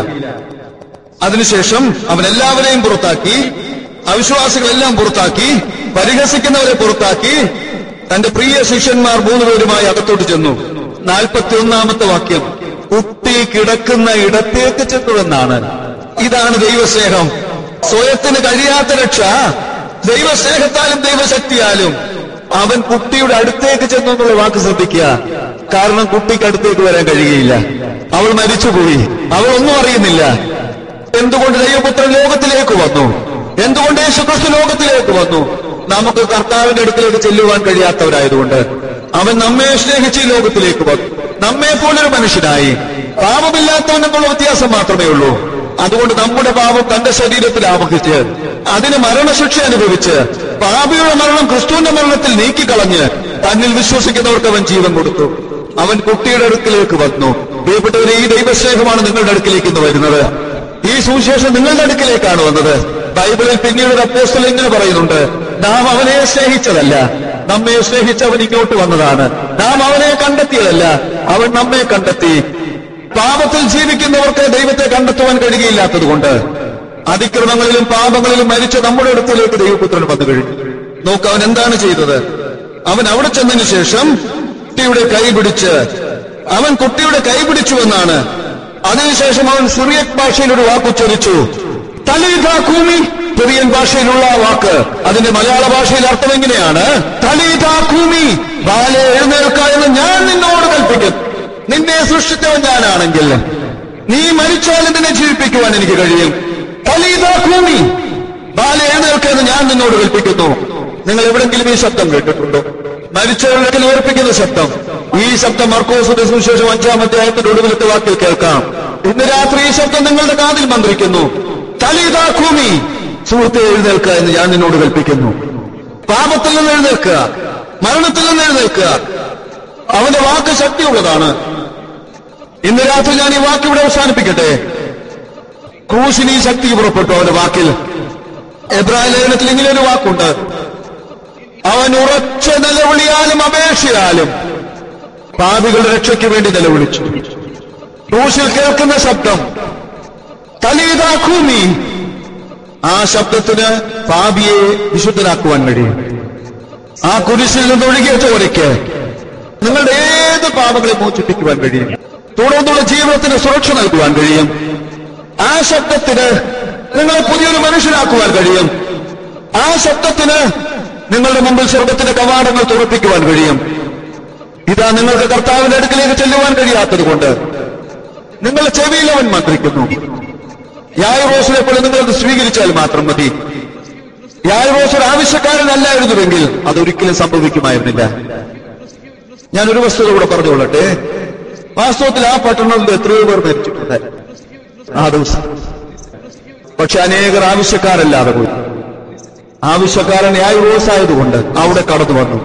Speaker 4: അതിനുശേഷം അവൻ എല്ലാവരെയും പുറത്താക്കി അവിശ്വാസികളെല്ലാം പുറത്താക്കി പരിഹസിക്കുന്നവരെ പുറത്താക്കി തന്റെ പ്രിയ ശിഷ്യന്മാർ മൂന്നുപേരുമായി അകത്തോട്ട് ചെന്നു നാൽപ്പത്തി ഒന്നാമത്തെ വാക്യം കുട്ടി കിടക്കുന്ന ഇടത്തേക്ക് ചെന്നുവെന്നാണ് ഇതാണ് ദൈവസ്നേഹം സ്വയത്തിന് കഴിയാത്ത രക്ഷ ദൈവസ്നേഹത്താലും ദൈവശക്തിയാലും അവൻ കുട്ടിയുടെ അടുത്തേക്ക് ചെന്നു എന്നുള്ള വാക്ക് ശ്രദ്ധിക്കുക കാരണം കുട്ടിക്ക് അടുത്തേക്ക് വരാൻ കഴിയുകയില്ല അവൾ മരിച്ചുപോയി അവൾ ഒന്നും അറിയുന്നില്ല എന്തുകൊണ്ട് ദൈവപുത്രൻ ലോകത്തിലേക്ക് വന്നു എന്തുകൊണ്ട് യേശുക്രിസ്തു ലോകത്തിലേക്ക് വന്നു നമുക്ക് കർത്താവിന്റെ അടുക്കിലേക്ക് ചെല്ലുവാൻ കഴിയാത്തവരായതുകൊണ്ട് അവൻ നമ്മെ സ്നേഹിച്ച് ഈ ലോകത്തിലേക്ക് വന്നു നമ്മെ പോലൊരു മനുഷ്യനായി പാപമില്ലാത്തവൻ എന്നുള്ള വ്യത്യാസം മാത്രമേ ഉള്ളൂ അതുകൊണ്ട് നമ്മുടെ പാപം തന്റെ ശരീരത്തിൽ ആവഹിച്ച് അതിന് മരണശിക്ഷ അനുഭവിച്ച് പാപിയുടെ മരണം ക്രിസ്തുവിന്റെ മരണത്തിൽ നീക്കിക്കളഞ്ഞ് തന്നിൽ വിശ്വസിക്കുന്നവർക്ക് അവൻ ജീവൻ കൊടുത്തു അവൻ കുട്ടിയുടെ അടുക്കിലേക്ക് വന്നു പ്രിയപ്പെട്ടവരെ ഈ ദൈവസ്നേഹമാണ് നിങ്ങളുടെ അടുക്കിലേക്ക് ഇന്ന് വരുന്നത് ഈ സുവിശേഷം നിങ്ങളുടെ അടുക്കിലേക്കാണ് വന്നത് ബൈബിളിൽ പിന്നീട് ഒരു അപ്പോസ്റ്റൽ ഇങ്ങനെ പറയുന്നുണ്ട് നാം അവനെ സ്നേഹിച്ചതല്ല നമ്മെ സ്നേഹിച്ച് അവൻ ഇങ്ങോട്ട് വന്നതാണ് നാം അവനെ കണ്ടെത്തിയതല്ല അവൻ നമ്മെ കണ്ടെത്തി പാപത്തിൽ ജീവിക്കുന്നവർക്ക് ദൈവത്തെ കണ്ടെത്തുവാൻ കഴിയുകയില്ലാത്തതുകൊണ്ട് അതിക്രമങ്ങളിലും പാപങ്ങളിലും മരിച്ച നമ്മുടെ അടുത്തിലേക്ക് ദൈവപുത്രൻ വന്നു കഴിഞ്ഞു നോക്ക് അവൻ എന്താണ് ചെയ്തത് അവൻ അവിടെ ചെന്നതിന് ശേഷം കുട്ടിയുടെ കൈ പിടിച്ച് അവൻ കുട്ടിയുടെ കൈ പിടിച്ചു എന്നാണ് അതിനുശേഷം അവൻ സിറിയക് ഭാഷയിൽ ഒരു വാക്കുച്ചരിച്ചു തലീതാക്കൂമി സിറിയൻ ഭാഷയിലുള്ള ആ വാക്ക് അതിന്റെ മലയാള ഭാഷയിൽ അർത്ഥം എങ്ങനെയാണ് തലീതാക്കൂമി ബാലെ എഴുന്നേൽക്ക എന്ന് ഞാൻ നിന്നോട് കൽപ്പിക്കും നിന്നെ സൃഷ്ടിച്ചവൻ ഞാനാണെങ്കിൽ നീ മരിച്ചാലും നിന്നെ ജീവിപ്പിക്കുവാൻ എനിക്ക് കഴിയും തലീതാക്കൂമി ബാലെ എഴുന്നേൽക്ക എന്ന് ഞാൻ നിന്നോട് കൽപ്പിക്കുന്നു നിങ്ങൾ എവിടെങ്കിലും ഈ ശബ്ദം കേട്ടിട്ടുണ്ടോ മരിച്ചവരുടെ ഏർപ്പിക്കുന്ന ശബ്ദം ഈ ശബ്ദം മർക്കോസിന്റെ സുവിശേഷം അഞ്ചാം അധ്യായത്തിന്റെ ഒടുവിലത്തെ വാക്കിൽ കേൾക്കാം ഇന്ന് രാത്രി ഈ ശബ്ദം നിങ്ങളുടെ കാതിൽ മന്ത്രിക്കുന്നു തലീതാക്കൂമി സുഹൃത്തെ എഴുന്നേൽക്കുക എന്ന് ഞാൻ നിന്നോട് കൽപ്പിക്കുന്നു പാപത്തിൽ നിന്ന് എഴുന്നേൽക്കുക മരണത്തിൽ നിന്ന് എഴുന്നേൽക്കുക അവന്റെ വാക്ക് ശക്തിയുള്ളതാണ് ഇന്ന് രാത്രി ഞാൻ ഈ വാക്ക് ഇവിടെ അവസാനിപ്പിക്കട്ടെ ക്രൂശിന് ഈ ശക്തി പുറപ്പെട്ടു അവന്റെ വാക്കിൽ എബ്രാഹിം ലേഖനത്തിൽ ഇങ്ങനെ ഒരു വാക്കുണ്ട് അവൻ ഉറച്ച നിലവിളിയാലും അപേക്ഷയാലും പാപികളുടെ രക്ഷയ്ക്ക് വേണ്ടി നിലവിളിച്ചു ക്രൂശിൽ കേൾക്കുന്ന ശബ്ദം തലീതാക്കൂമി ആ ശബ്ദത്തിന് പാപിയെ വിശുദ്ധനാക്കുവാൻ കഴിയും ആ കുരിശിൽ നിന്ന് ഒഴുകിയ ചോരയ്ക്ക് നിങ്ങളുടെ ഏത് പാപങ്ങളെ മോചിപ്പിക്കുവാൻ കഴിയും തുടർന്നുള്ള ജീവിതത്തിന് സുരക്ഷ നൽകുവാൻ കഴിയും ആ ശബ്ദത്തിന് നിങ്ങളെ പുതിയൊരു മനുഷ്യനാക്കുവാൻ കഴിയും ആ ശബ്ദത്തിന് നിങ്ങളുടെ മുമ്പിൽ സ്വർഗത്തിന്റെ കവാടങ്ങൾ തുറപ്പിക്കുവാൻ കഴിയും ഇതാ നിങ്ങൾക്ക് കർത്താവിന്റെ അടുക്കിലേക്ക് ചെല്ലുവാൻ കഴിയാത്തത് കൊണ്ട് നിങ്ങളുടെ ചെവിയിൽ അവൻ മന്ത്രിക്കുന്നു യായറോസിനെ പോലെ നിങ്ങളത് സ്വീകരിച്ചാൽ മാത്രം മതി യായറോസ് ഒരു ആവശ്യക്കാരനല്ലായിരുന്നുവെങ്കിൽ അതൊരിക്കലും സംഭവിക്കുമായിരുന്നില്ല ഞാൻ ഒരു വസ്തുത കൂടെ പറഞ്ഞുകൊള്ളട്ടെ വാസ്തവത്തിൽ ആ പട്ടണത്തിൽ എത്രയോ പേർ മരിച്ചിട്ടുണ്ട് ആ ദിവസം പക്ഷെ അനേകർ ആവശ്യക്കാരല്ലാതെ പോയി ആവശ്യക്കാരൻ യായറോസ് ആയതുകൊണ്ട് അവിടെ കടന്നു വന്നു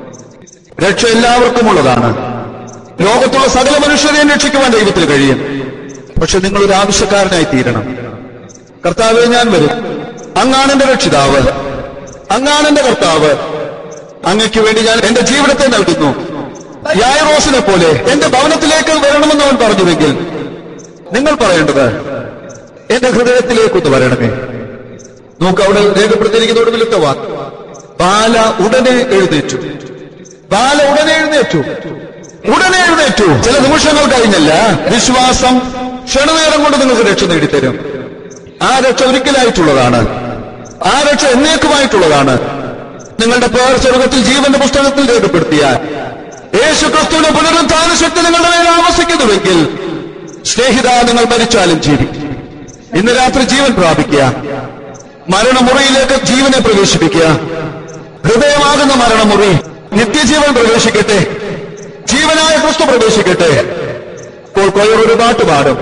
Speaker 4: രക്ഷ എല്ലാവർക്കും ഉള്ളതാണ് ലോകത്തുള്ള സകല മനുഷ്യരെയും രക്ഷിക്കുവാൻ ദൈവത്തിന് കഴിയും പക്ഷെ നിങ്ങൾ ഒരു ആവശ്യക്കാരനായി തീരണം കർത്താവെ ഞാൻ വരും അങ്ങാണെന്റെ രക്ഷിതാവ് അങ്ങാണെന്റെ കർത്താവ് അങ്ങയ്ക്ക് വേണ്ടി ഞാൻ എന്റെ ജീവിതത്തെ നൽകുന്നു യായറോസിനെ പോലെ എന്റെ ഭവനത്തിലേക്ക് വരണമെന്ന് അവൻ പറഞ്ഞുവെങ്കിൽ നിങ്ങൾ പറയേണ്ടത് എന്റെ ഹൃദയത്തിലേക്കൊന്ന് വരണമേ നോക്ക് അവിടെ രേഖപ്പെടുത്തിയിരിക്കുന്ന ഒടുവിലത്തെ വാക്ക് ബാല ഉടനെ എഴുന്നേറ്റു ബാല ഉടനെ എഴുന്നേറ്റു ഉടനെ എഴുന്നേറ്റു ചില നിമിഷങ്ങൾ കഴിഞ്ഞല്ല വിശ്വാസം ക്ഷണനേരം കൊണ്ട് നിങ്ങൾക്ക് രക്ഷ നേടിത്തരും ആ രക്ഷ ഒരിക്കലായിട്ടുള്ളതാണ് ആ രക്ഷ എന്നേക്കുമായിട്ടുള്ളതാണ് നിങ്ങളുടെ പേർ സ്വർഗത്തിൽ ജീവന്റെ പുസ്തകത്തിൽ രേഖപ്പെടുത്തിയാൽ യേശു ക്രിസ്തുവിന്റെ പുനരുത്ഥാന ശക്തി നിങ്ങളുടെ മേൽ ആവസിക്കുന്നുവെങ്കിൽ സ്നേഹിത നിങ്ങൾ മരിച്ചാലും ജീവിക്കും ഇന്ന് രാത്രി ജീവൻ പ്രാപിക്കുക മരണമുറിയിലേക്ക് ജീവനെ പ്രവേശിപ്പിക്കുക ഹൃദയമാകുന്ന മരണമുറി നിത്യജീവൻ പ്രവേശിക്കട്ടെ ജീവനായ ക്രിസ്തു പ്രവേശിക്കട്ടെ ഇപ്പോൾ കൊയർ ഒരു പാട്ട് പാടും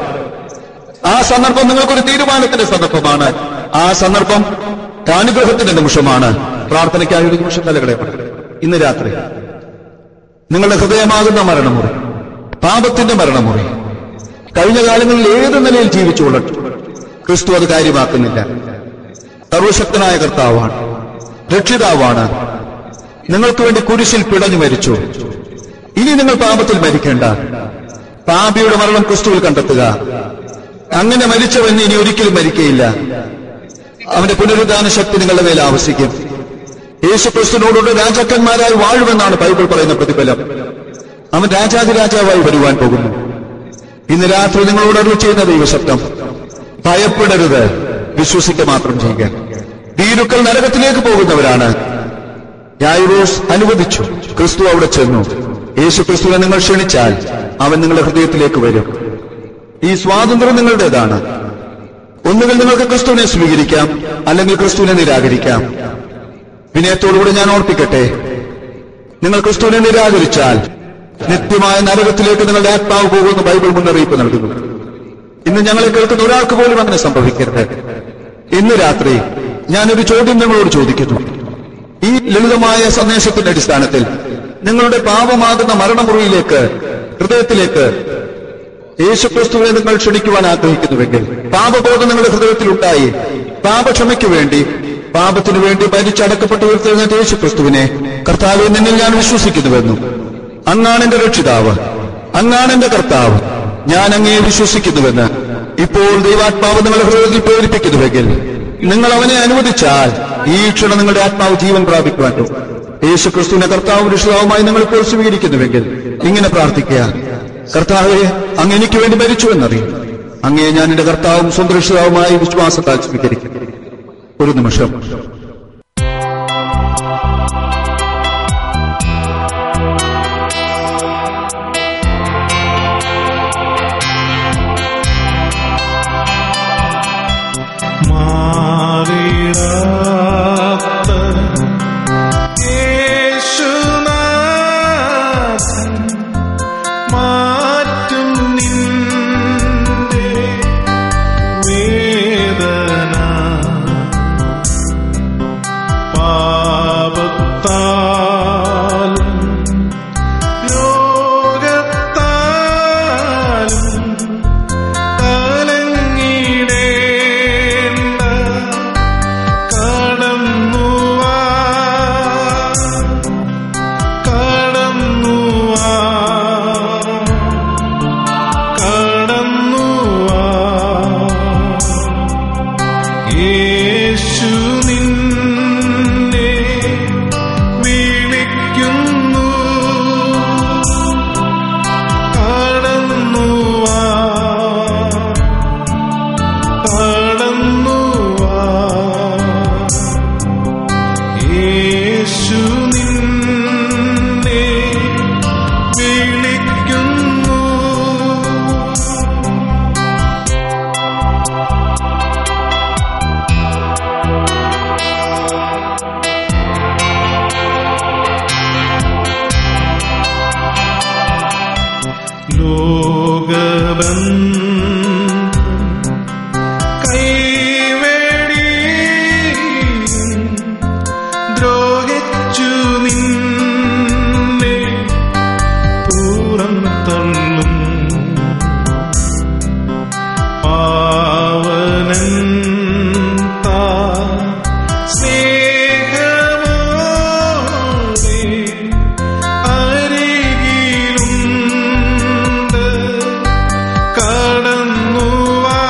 Speaker 4: ആ സന്ദർഭം നിങ്ങൾക്കൊരു തീരുമാനത്തിന്റെ സന്ദർഭമാണ് ആ സന്ദർഭം അനുഗ്രഹത്തിന്റെ നിമിഷമാണ് പ്രാർത്ഥനയ്ക്കായി ഒരു നിമിഷം നിലകളെ ഇന്ന് രാത്രി നിങ്ങളുടെ ഹൃദയമാകുന്ന മരണമുറി പാപത്തിന്റെ മരണമുറി കഴിഞ്ഞ കാലങ്ങളിൽ ഏത് നിലയിൽ ജീവിച്ചു കൊള്ളട്ടെ ക്രിസ്തു അത് കാര്യമാക്കുന്നില്ല സർവശക്തനായ കർത്താവാണ് രക്ഷിതാവാണ് നിങ്ങൾക്ക് വേണ്ടി കുരിശിൽ പിടഞ്ഞു മരിച്ചു ഇനി നിങ്ങൾ പാപത്തിൽ മരിക്കേണ്ട പാപിയുടെ മരണം ക്രിസ്തുവിൽ കണ്ടെത്തുക അങ്ങനെ മരിച്ചവൻ ഇനി ഒരിക്കലും മരിക്കയില്ല അവന്റെ പുനരുദ്ധാന ശക്തി നിങ്ങളുടെ മേൽ ആവശ്യിക്കും യേശു ക്രിസ്തുവിനോടുള്ള രാജാക്കന്മാരായി വാഴുമെന്നാണ് ബൈബിൾ പറയുന്ന പ്രതിഫലം അവൻ രാജാതിരാജാവായി വരുവാൻ പോകുന്നു ഇന്ന് രാത്രി നിങ്ങളോട് അരുൾ ചെയ്യുന്ന ദൈവശബ്ദം ഭയപ്പെടരുത് വിശ്വസിക്കുക മാത്രം ചെയ്യുക ഭീരുക്കൾ നരകത്തിലേക്ക് പോകുന്നവരാണ് യായിറോസ് അനുവദിച്ചു ക്രിസ്തു അവിടെ ചെന്നു യേശു ക്രിസ്തുവിനെ നിങ്ങൾ ക്ഷണിച്ചാൽ അവൻ നിങ്ങളുടെ ഹൃദയത്തിലേക്ക് വരും ഈ സ്വാതന്ത്ര്യം നിങ്ങളുടേതാണ് ഒന്നുകിൽ നിങ്ങൾക്ക് ക്രിസ്തുവിനെ സ്വീകരിക്കാം അല്ലെങ്കിൽ ക്രിസ്തുവിനെ നിരാകരിക്കാം വിനയത്തോടുകൂടി ഞാൻ ഓർപ്പിക്കട്ടെ നിങ്ങൾ ക്രിസ്തുവിനെ നിരാകരിച്ചാൽ നിത്യമായ നരകത്തിലേക്ക് നിങ്ങളുടെ ആത്മാവ് പോകുമെന്ന് ബൈബിൾ മുന്നറിയിപ്പ് നൽകുന്നു ഇന്ന് ഞങ്ങളെ കേൾക്കുന്ന ഒരാൾക്ക് പോലും അങ്ങനെ സംഭവിക്കരുത് ഇന്ന് രാത്രി ഞാനൊരു ചോദ്യം നിങ്ങളോട് ചോദിക്കുന്നു ഈ ലളിതമായ സന്ദേശത്തിന്റെ അടിസ്ഥാനത്തിൽ നിങ്ങളുടെ പാപമാകുന്ന മരണമുറിയിലേക്ക് ഹൃദയത്തിലേക്ക് യേശുക്രിസ്തുവിനെ നിങ്ങൾ ക്ഷണിക്കുവാൻ ആഗ്രഹിക്കുന്നുവെങ്കിൽ പാപബോധം നിങ്ങളുടെ ഹൃദയത്തിൽ ഉണ്ടായി പാപക്ഷമയ്ക്ക് വേണ്ടി പാപത്തിനു വേണ്ടി ഭരിച്ചടക്കപ്പെട്ട് ഉയർത്തെഴുന്നേറ്റ യേശുക്രിസ്തുവിനെ കർത്താവ് നിന്നിൽ ഞാൻ വിശ്വസിക്കുന്നുവെന്നും അങ്ങാണ് എന്റെ രക്ഷിതാവ് അങ്ങാണ് എന്റെ കർത്താവ് ഞാൻ അങ്ങേ വിശ്വസിക്കുന്നുവെന്ന് ഇപ്പോൾ ദൈവാത്മാവ് നിങ്ങളുടെ ഹൃദയത്തിൽ പ്രേരിപ്പിക്കുന്നുവെങ്കിൽ നിങ്ങൾ അവനെ അനുവദിച്ചാൽ ഈ ക്ഷണം നിങ്ങളുടെ ആത്മാവ് ജീവൻ പ്രാപിക്കുവാനോ യേശു ക്രിസ്തുവിനെ കർത്താവ് രക്ഷിതാവുമായി നിങ്ങൾ ഇപ്പോൾ സ്വീകരിക്കുന്നുവെങ്കിൽ ഇങ്ങനെ പ്രാർത്ഥിക്കുക കർത്താവെ അങ്ങ് എനിക്ക് വേണ്ടി മരിച്ചു എന്നറിയും അങ്ങേ ഞാൻ എന്റെ കർത്താവും സ്വന്തം രക്ഷിതാവുമായി വിശ്വാസത്താൽ സ്വീകരിക്കും ഒരു നിമിഷം
Speaker 2: മാറിടാത്ത യേശുനാഥൻ മാറ്റും നിന്റെ വേദന പാപത്താലും രോഗത്താലും കലങ്ങിടേണ്ട കടന്നുവാ കടന്നുവാ കടന്നുവാ യേശു നിന്നെ വിളിക്കുന്നു കടന്നുവാ കടന്നുവാ യേശു നിന്നെ വിളിക്കുന്നു ലോകബന്ധം കൈവേടി ദ്രോഹിച്ചു നിന്നെ പൂരം തള്ളും പാവനൻ താ സ്നേഹമോടെ അരികിലുണ്ട് കടന്നുവാ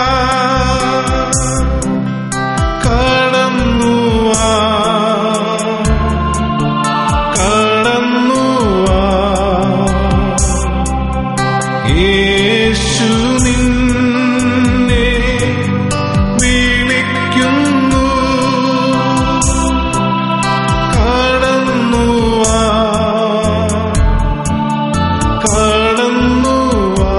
Speaker 2: കടന്നുവാ കടന്നുവാ യേശു നിന്നെ വിളിക്കുന്നു കടന്നുവാ കടന്നുവാ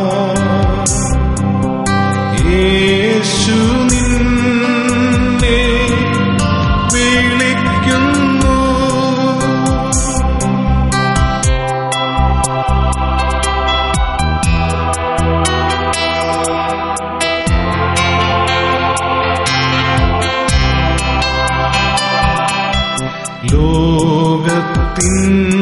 Speaker 2: യേശു നിന്നെ വിളിക്കുന്നു ലോകത്തിൻ